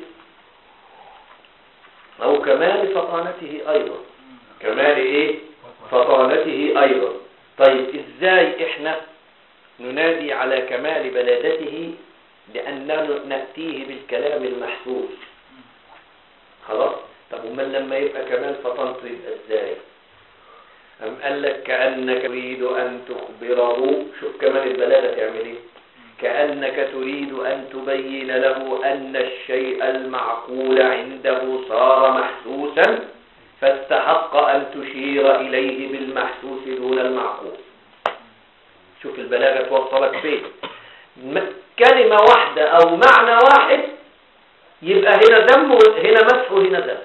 أو كمال فطانته أيضا كمال إيه؟ فطانته أيضا طيب إزاي إحنا ننادي على كمال بلادته لأننا نأتيه بالكلام المحسوس خلاص طب ومن لما يبقى كمال فطنته يبقى إزاي أم قال لك كأنك تريد أن تخبره شوف كمان البلادة تعمل إيه كأنك تريد أن تبين له أن الشيء المعقول عنده صار محسوسا فاستحق أن تشير إليه بالمحسوس دون المعقول شوف البلاغة توصلك فين م- كلمة واحدة أو معنى واحد يبقى هنا دم هنا مسح وهنا دم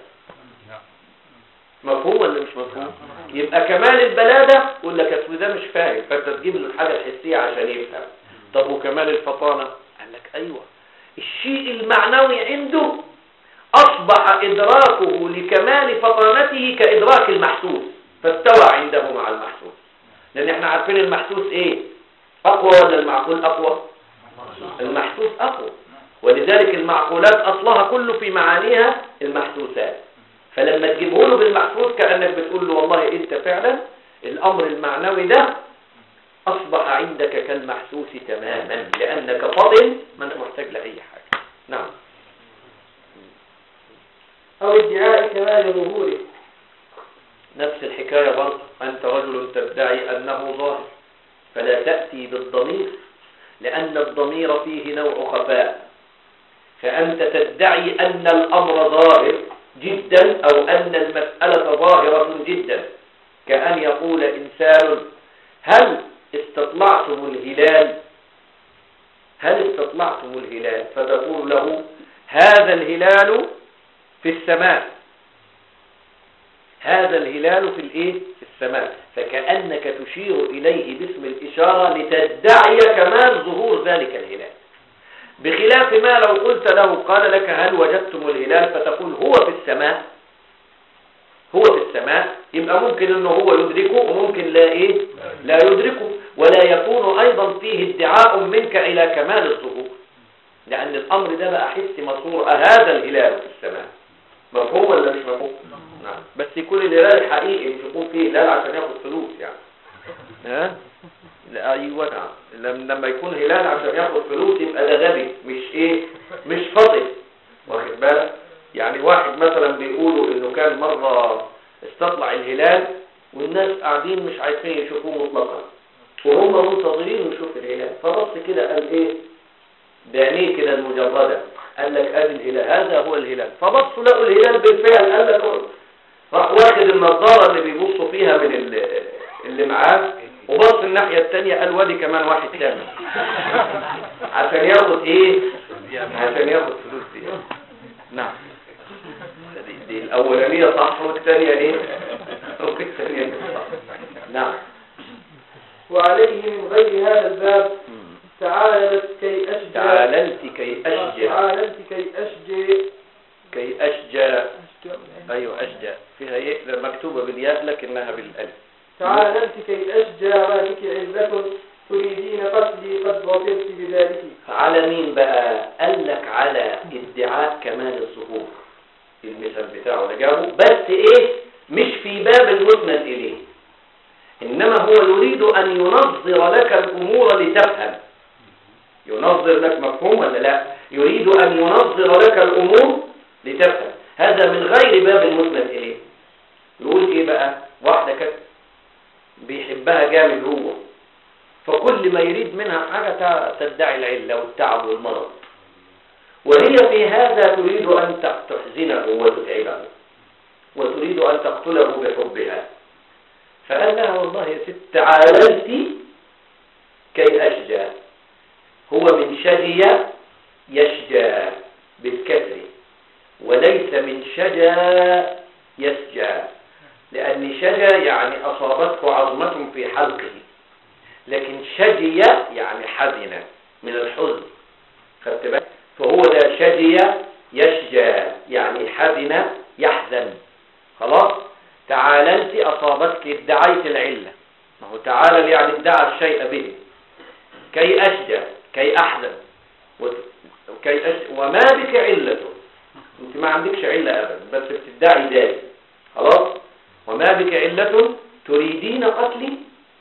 مفهوم ولا مش مفهوم يبقى كمال البلادة يقول لك اصل ده مش فاهم فانت تجيب له الحاجة الحسية عشان يفهم طب وكمال الفطانة قال لك ايوه الشيء المعنوي عنده اصبح ادراكه لكمال فطانته كادراك المحسوس فاستوى عنده مع المحسوس لان احنا عارفين المحسوس ايه اقوى ولا المعقول اقوى المحسوس اقوى ولذلك المعقولات اصلها كله في معانيها المحسوسات فلما تجيبه له بالمحسوس كأنك بتقول له والله انت فعلا الامر المعنوي ده اصبح عندك كالمحسوس تماما لانك فضل ما انت محتاج لاي حاجة نعم أو ادعاء كمال ظهوره نفس الحكاية برضه أنت رجل تدعي أنه ظاهر فلا تأتي بالضمير لأن الضمير فيه نوع خفاء فأنت تدعي أن الأمر ظاهر جدا أو أن المسألة ظاهرة جدا كأن يقول إنسان هل استطلعتم الهلال هل استطلعتم الهلال فتقول له هذا الهلال في السماء هذا الهلال في الايه في السماء فكأنك تشير إليه باسم الإشارة لتدعي كمال ظهور ذلك الهلال بخلاف ما لو قلت له قال لك هل وجدتم الهلال فتقول هو في السماء هو في السماء يبقى ممكن انه هو يدركه وممكن لا ايه لا يدركه ولا يكون ايضا فيه ادعاء منك الى كمال الظهور لان الامر ده بقى حس مصور هذا الهلال في السماء مفهوم ولا مش مفهوم نعم بس يكون الهلال حقيقي مش يكون فيه هلال عشان ياخد فلوس يعني ها لا ايوه نعم لم- لما يكون هلال عشان ياخد فلوس يبقى ده غبي مش ايه مش فاضي واخد بالك يعني واحد مثلا بيقولوا انه كان مره استطلع الهلال والناس قاعدين مش عايزين يشوفوه مطلقا وهم منتظرين يشوف الهلال فبص كده قال ايه بعينيه كده المجردة قال لك ادي الهلال هذا هو الهلال فبصوا لقوا الهلال بالفعل قال لك هو. راح واخد النظارة اللي بيبصوا فيها من ال- اللي معاه وبص الناحية التانية قال وادي كمان واحد تاني عشان ياخد ايه عشان ياخد فلوس دي نعم دي, دي الاولانية صح والثانية ايه والثانية مش صح نعم وعليه من غير هذا الباب تعالت كي أشجع تعاللت كي أشجع تعالت كي أشجع كي أشجع أيوة أشجع فيها إيه مكتوبة بالياء لكنها بالألف تعالت كي أشجع ما بك عزة تريدين قتلي قد ظفرت بذلك على مين بقى قال لك على ادعاء كمال الظهور المثال بتاعه اللي جابه بس ايه مش في باب المسند اليه انما هو يريد ان ينظر لك الامور لتفهم ينظر لك مفهوم ولا لا يريد ان ينظر لك الامور لتفهم هذا من غير باب المسند اليه يقول ايه بقى واحده كانت بيحبها جامد هو فكل ما يريد منها حاجة تع- تدعي العلة والتعب والمرض وهي في هذا تريد أن ت- تحزنه وتتعبه وتريد أن تقتله بحبها فقال لها والله يا ست تعاللت كي أشجى هو من شجي يشجى بالكسر وليس من شجى يسجى لأن شجى يعني أصابته عظمة في حلقه لكن شجي يعني حزن من الحزن خدت بالك فهو ده شجي يشجى يعني حزن يحزن خلاص تعاللت أصابتك ادعيت العلة ما هو تعالل يعني ادعى الشيء به كي أشجى كي أحزن وت- كي أش... وما بك علة انت ما عندكش علة أبدا بس بتدعي ذلك خلاص وما بك علة تريدين قتلي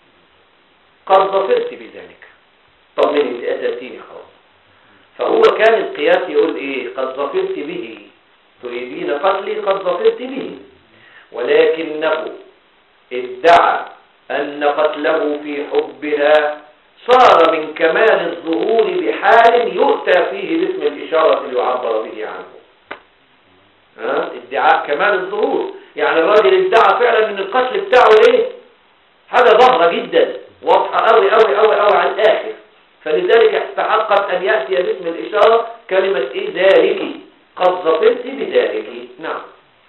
قد ظفرت بذلك طمني انت قتلتيني خلاص فهو كان القياس يقول ايه قد ظفرت به تريدين قتلي قد ظفرت به ولكنه ادعى ان قتله في حبها صار من كمال الظهور بحال يؤتى فيه باسم الإشارة ليعبر به عنه ها؟ ادعاء كمال الظهور يعني الراجل ادعى فعلا ان القتل بتاعه ايه حاجة ظاهرة جدا واضحة قوي قوي قوي قوي على الآخر فلذلك استحقت أن يأتي باسم الإشارة كلمة إيه ذلك قد ظفرت بذلك نعم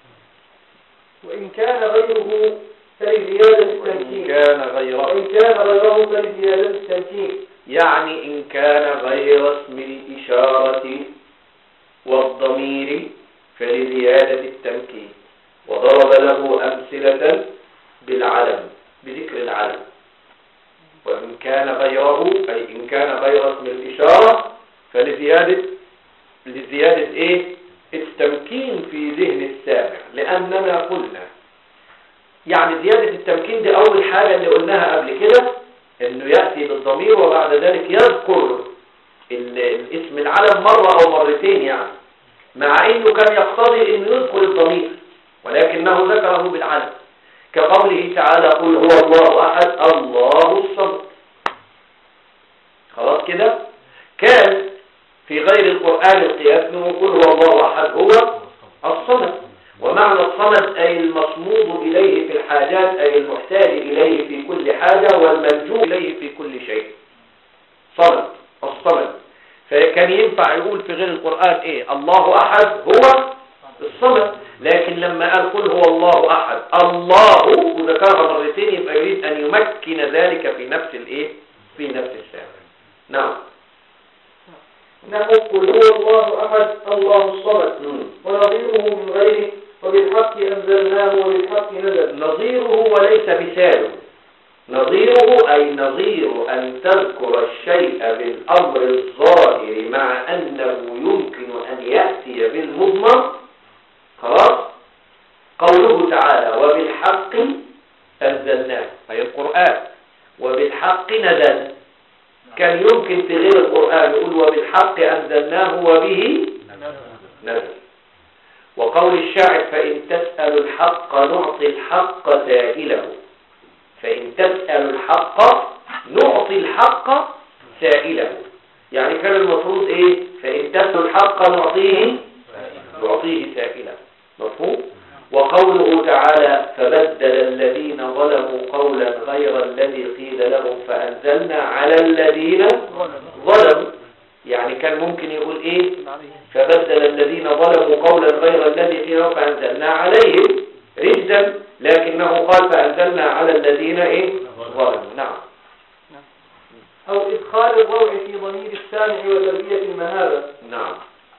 وإن كان غيره فلزيادة وإن التمكين كان غيره وإن كان غيره فلزيادة التمكين يعني إن كان غير اسم الإشارة والضمير فلزيادة التمكين وضرب له أمثلة بالعلم بذكر العلم وإن كان غيره أي إن كان غير اسم الإشارة فلزيادة لزيادة إيه؟ التمكين في ذهن السامع لأننا قلنا يعني زيادة التمكين دي أول حاجة اللي قلناها قبل كده إنه يأتي بالضمير وبعد ذلك يذكر ال- الاسم العلم مرة أو مرتين يعني مع إنه كان يقتضي إنه يذكر الضمير ولكنه ذكره بالعلم كقوله تعالى قل هو الله أحد الله الصمد خلاص كده كان في غير القرآن القياس نقول هو الله أحد هو الصمد ومعنى الصمد أي المصمود إليه في الحاجات أي المحتاج إليه في كل حاجة والملجوء إليه في كل شيء صمد الصمد فكان ينفع يقول في غير القرآن إيه الله أحد هو الصمد لكن لما قال قل هو الله أحد الله وذكرها مرتين يبقى يريد أن يمكن ذلك في نفس الإيه في نفس السامع نعم نحو قل هو الله أحد الله الصمد مم. ونظيره من غيره وبالحق أنزلناه وبالحق نزل نظيره وليس مثاله نظيره أي نظير أن تذكر الشيء بالأمر الظاهر مع أنه يمكن أن يأتي بالمضمر خلاص قوله تعالى وبالحق أنزلناه أي القرآن وبالحق نزل كان يمكن في غير القرآن يقول وبالحق أنزلناه وبه نزل وقول الشاعر فإن تسأل الحق نعطي الحق سائله فإن تسأل الحق نعطي الحق سائله يعني كان المفروض ايه فإن تسلوا الحق نعطيه نعطيه سائلا مفهوم وقوله تعالى فبدل الذين ظلموا قولا غير الذي قيل لهم فأنزلنا على الذين ظلموا يعني كان ممكن يقول ايه فبدل الذين ظلموا قولا غير الذي قيل لهم فأنزلنا عليهم رجزا لكنه قال فأنزلنا على الذين ايه ظلموا نعم أو إدخال الروع في ضمير السامع وتربية المهابة نعم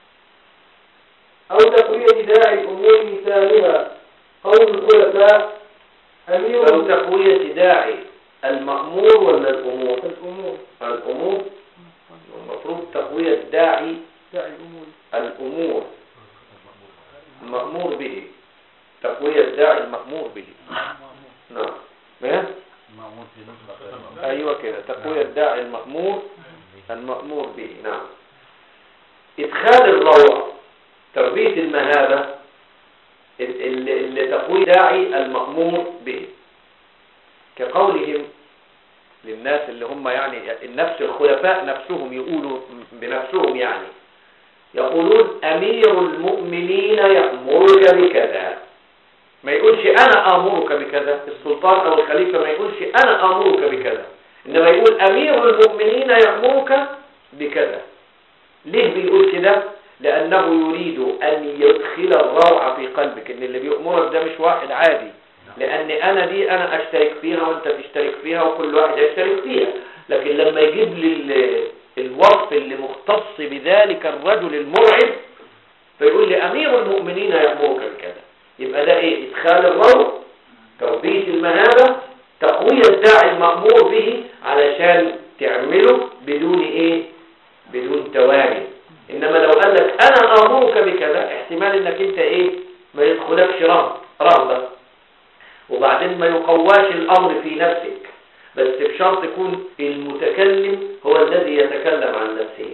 أو تقوية داعي الأمور مثالها قول الخلفاء أمير أو تقوية داعي المأمور ولا الأمور الأمور الأمور المفروض تقوية داعي داعي الأمور الأمور المأمور به تقوية داعي المأمور به نعم ما؟ معمول في نسبة أيوة كده تقوية داعي المأمور المأمور به نعم إدخال الروع تربية المهابة ال- ال- اللي تقوي داعي المأمور به كقولهم للناس اللي هم يعني النفس الخلفاء نفسهم يقولوا بنفسهم يعني يقولون أمير المؤمنين يأمرك بكذا ما يقولش أنا آمرك بكذا السلطان أو الخليفة ما يقولش أنا آمرك بكذا إنما يقول أمير المؤمنين يأمرك بكذا ليه بيقول كده لأنه يريد أن يدخل الروعة في قلبك إن اللي بيأمرك ده مش واحد عادي لأن أنا دي أنا أشترك فيها وأنت تشترك فيها وكل واحد يشترك فيها لكن لما يجيب لي ال- الوصف اللي مختص بذلك الرجل المرعب فيقول لي أمير المؤمنين يأمرك بكذا يبقى ده إيه إدخال الروع تربية المهابة تقوية الداعي المأمور به علشان تعمله بدون إيه بدون تواني إنما لو قال لك أنا آمرك بكذا احتمال إنك أنت إيه ما يدخلكش رهب رهبة وبعدين ما يقواش الأمر في نفسك بس بشرط يكون المتكلم هو الذي يتكلم عن نفسه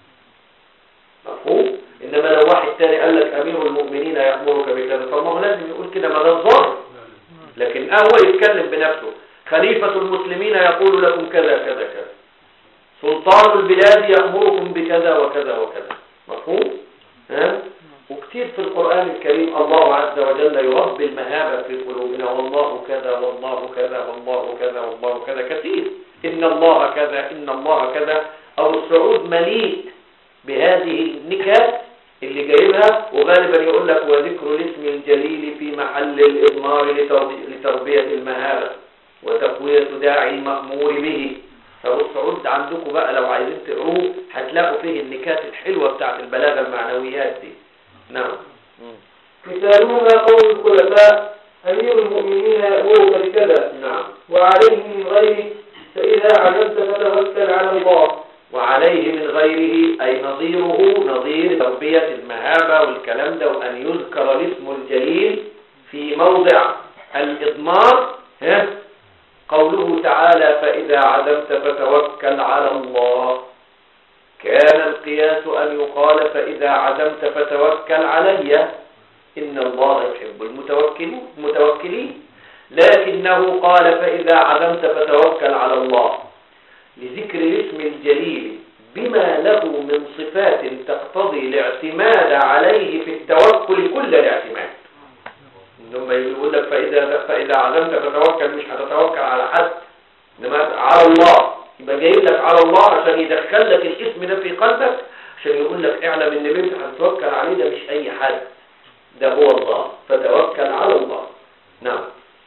مفهوم؟ إنما لو واحد تاني قال لك أمير المؤمنين يأمرك بكذا طب ما هو لازم يقول كده ما ده الظاهر لكن هو يتكلم بنفسه خليفة المسلمين يقول لكم كذا كذا كذا سلطان البلاد يأمركم بكذا وكذا وكذا مفهوم؟ ها؟ وكتير في القرآن الكريم الله عز وجل يربي المهابة في قلوبنا والله كذا والله كذا والله كذا والله كذا كثير إن الله كذا إن الله كذا أو السعود مليء بهذه النكات اللي جايبها وغالبا يقول لك وذكر الاسم الجليل في محل الإضمار لتربي- لتربية المهابة وتقوية داعي المأمور به فهو السعود عندكم بقى لو عايزين تقروه هتلاقوا فيه النكات الحلوة بتاعت البلاغة المعنويات دي نعم مثالهما قول الخلفاء أمير المؤمنين يأمرك بكذا نعم وعليه من غيره فإذا عجبت فتوكل على الله وعليه من غيره أي نظيره نظير تربية المهابة والكلام ده وأن يذكر الاسم الجليل في موضع الإضمار ها؟ قوله تعالى فإذا عزمت فتوكل على الله كان القياس أن يقال فإذا عزمت فتوكل علي إن الله يحب المتوكلين المتوكلين لكنه قال فإذا عزمت فتوكل على الله لذكر الاسم الجليل بما له من صفات تقتضي الاعتماد عليه في التوكل كل الاعتماد لما يقول لك فإذا فإذا عزمت فتوكل مش هتتوكل على حد إنما على الله يبقى جايب لك على الله عشان يدخل لك الاسم ده في قلبك عشان يقول لك اعلم ان اللي انت هتتوكل عليه ده مش اي حد ده هو الله فتوكل على الله نعم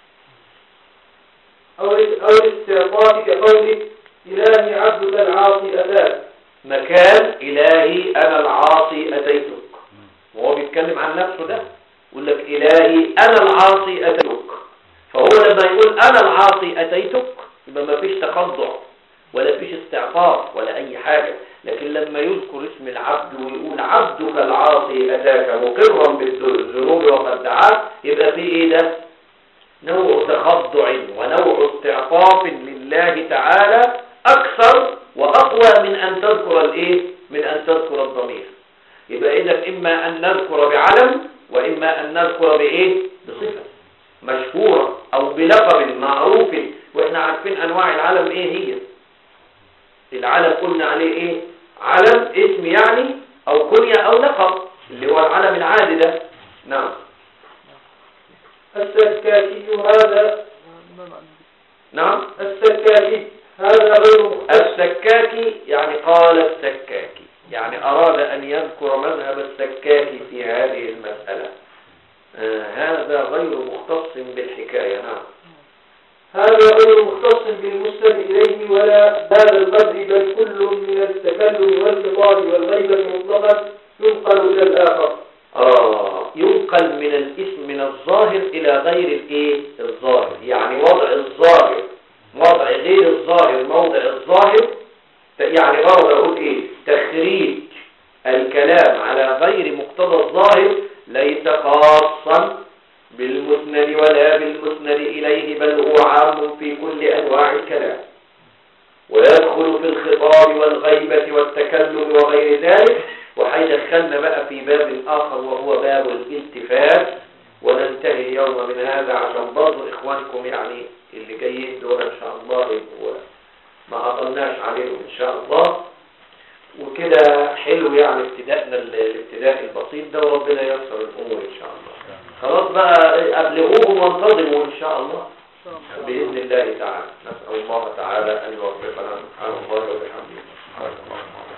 أو أو الاستعطاف كقولك إلهي عبدك العاصي أتاك مكان إلهي أنا العاصي أتيتك وهو بيتكلم عن نفسه ده يقول لك إلهي أنا العاصي أتيتك فهو لما يقول أنا العاصي أتيتك يبقى ما فيش تخضع ولا فيش استعطاف ولا أي حاجة لكن لما يذكر اسم العبد ويقول عبدك العاصي أتاك مقرا بالذنوب وقد دعاك يبقى في إيه ده نوع تخضع ونوع استعطاف لله تعالى أكثر وأقوى من أن تذكر الإيه؟ من أن تذكر الضمير يبقى إذا إما أن نذكر بعلم وإما أن نذكر بإيه؟ بصفة مشهورة أو بلقب معروف وإحنا عارفين أنواع العلم إيه هي العلم قلنا عليه إيه؟ علم اسم يعني او كنية او لقب اللي هو العلم العادي ده نعم السكاكي هذا نعم السكاكي هذا غير مختص السكاكي يعني قال السكاكي يعني أراد أن يذكر مذهب السكاكي في هذه المسألة آه هذا غير مختص بالحكاية نعم هذا غير مختص بالمسلم إليه ولا هذا القدر بل كل من التكلم والخطاب والغيبة مطلقا ينقل إلى الآخر آه ينقل من الاسم من الظاهر إلى غير الإيه الظاهر يعني وضع الظاهر وضع غير الظاهر موضع الظاهر يعني غرض أقول إيه تخريج الكلام على غير مقتضى الظاهر ليس خاصا بالمسند ولا بالمسند إليه بل هو عام في كل أنواع الكلام ويدخل في الخطاب والغيبة والتكلم وغير ذلك وحيدخلنا بقى في باب آخر وهو باب الالتفات وننتهي اليوم من هذا عشان برضه إخوانكم يعني اللي جايين دول إن شاء الله يبقوا ما أطلناش عليهم إن شاء الله وكده حلو يعني ابتدائنا ال- الابتداء البسيط ده وربنا ييسر الأمور إن شاء الله خلاص بقى أبلغوهم وانتظموا إن شاء الله بإذن الله تعالى نسأل الله تعالى أن يوفقنا سبحانه الله وبحمده سبحانه الله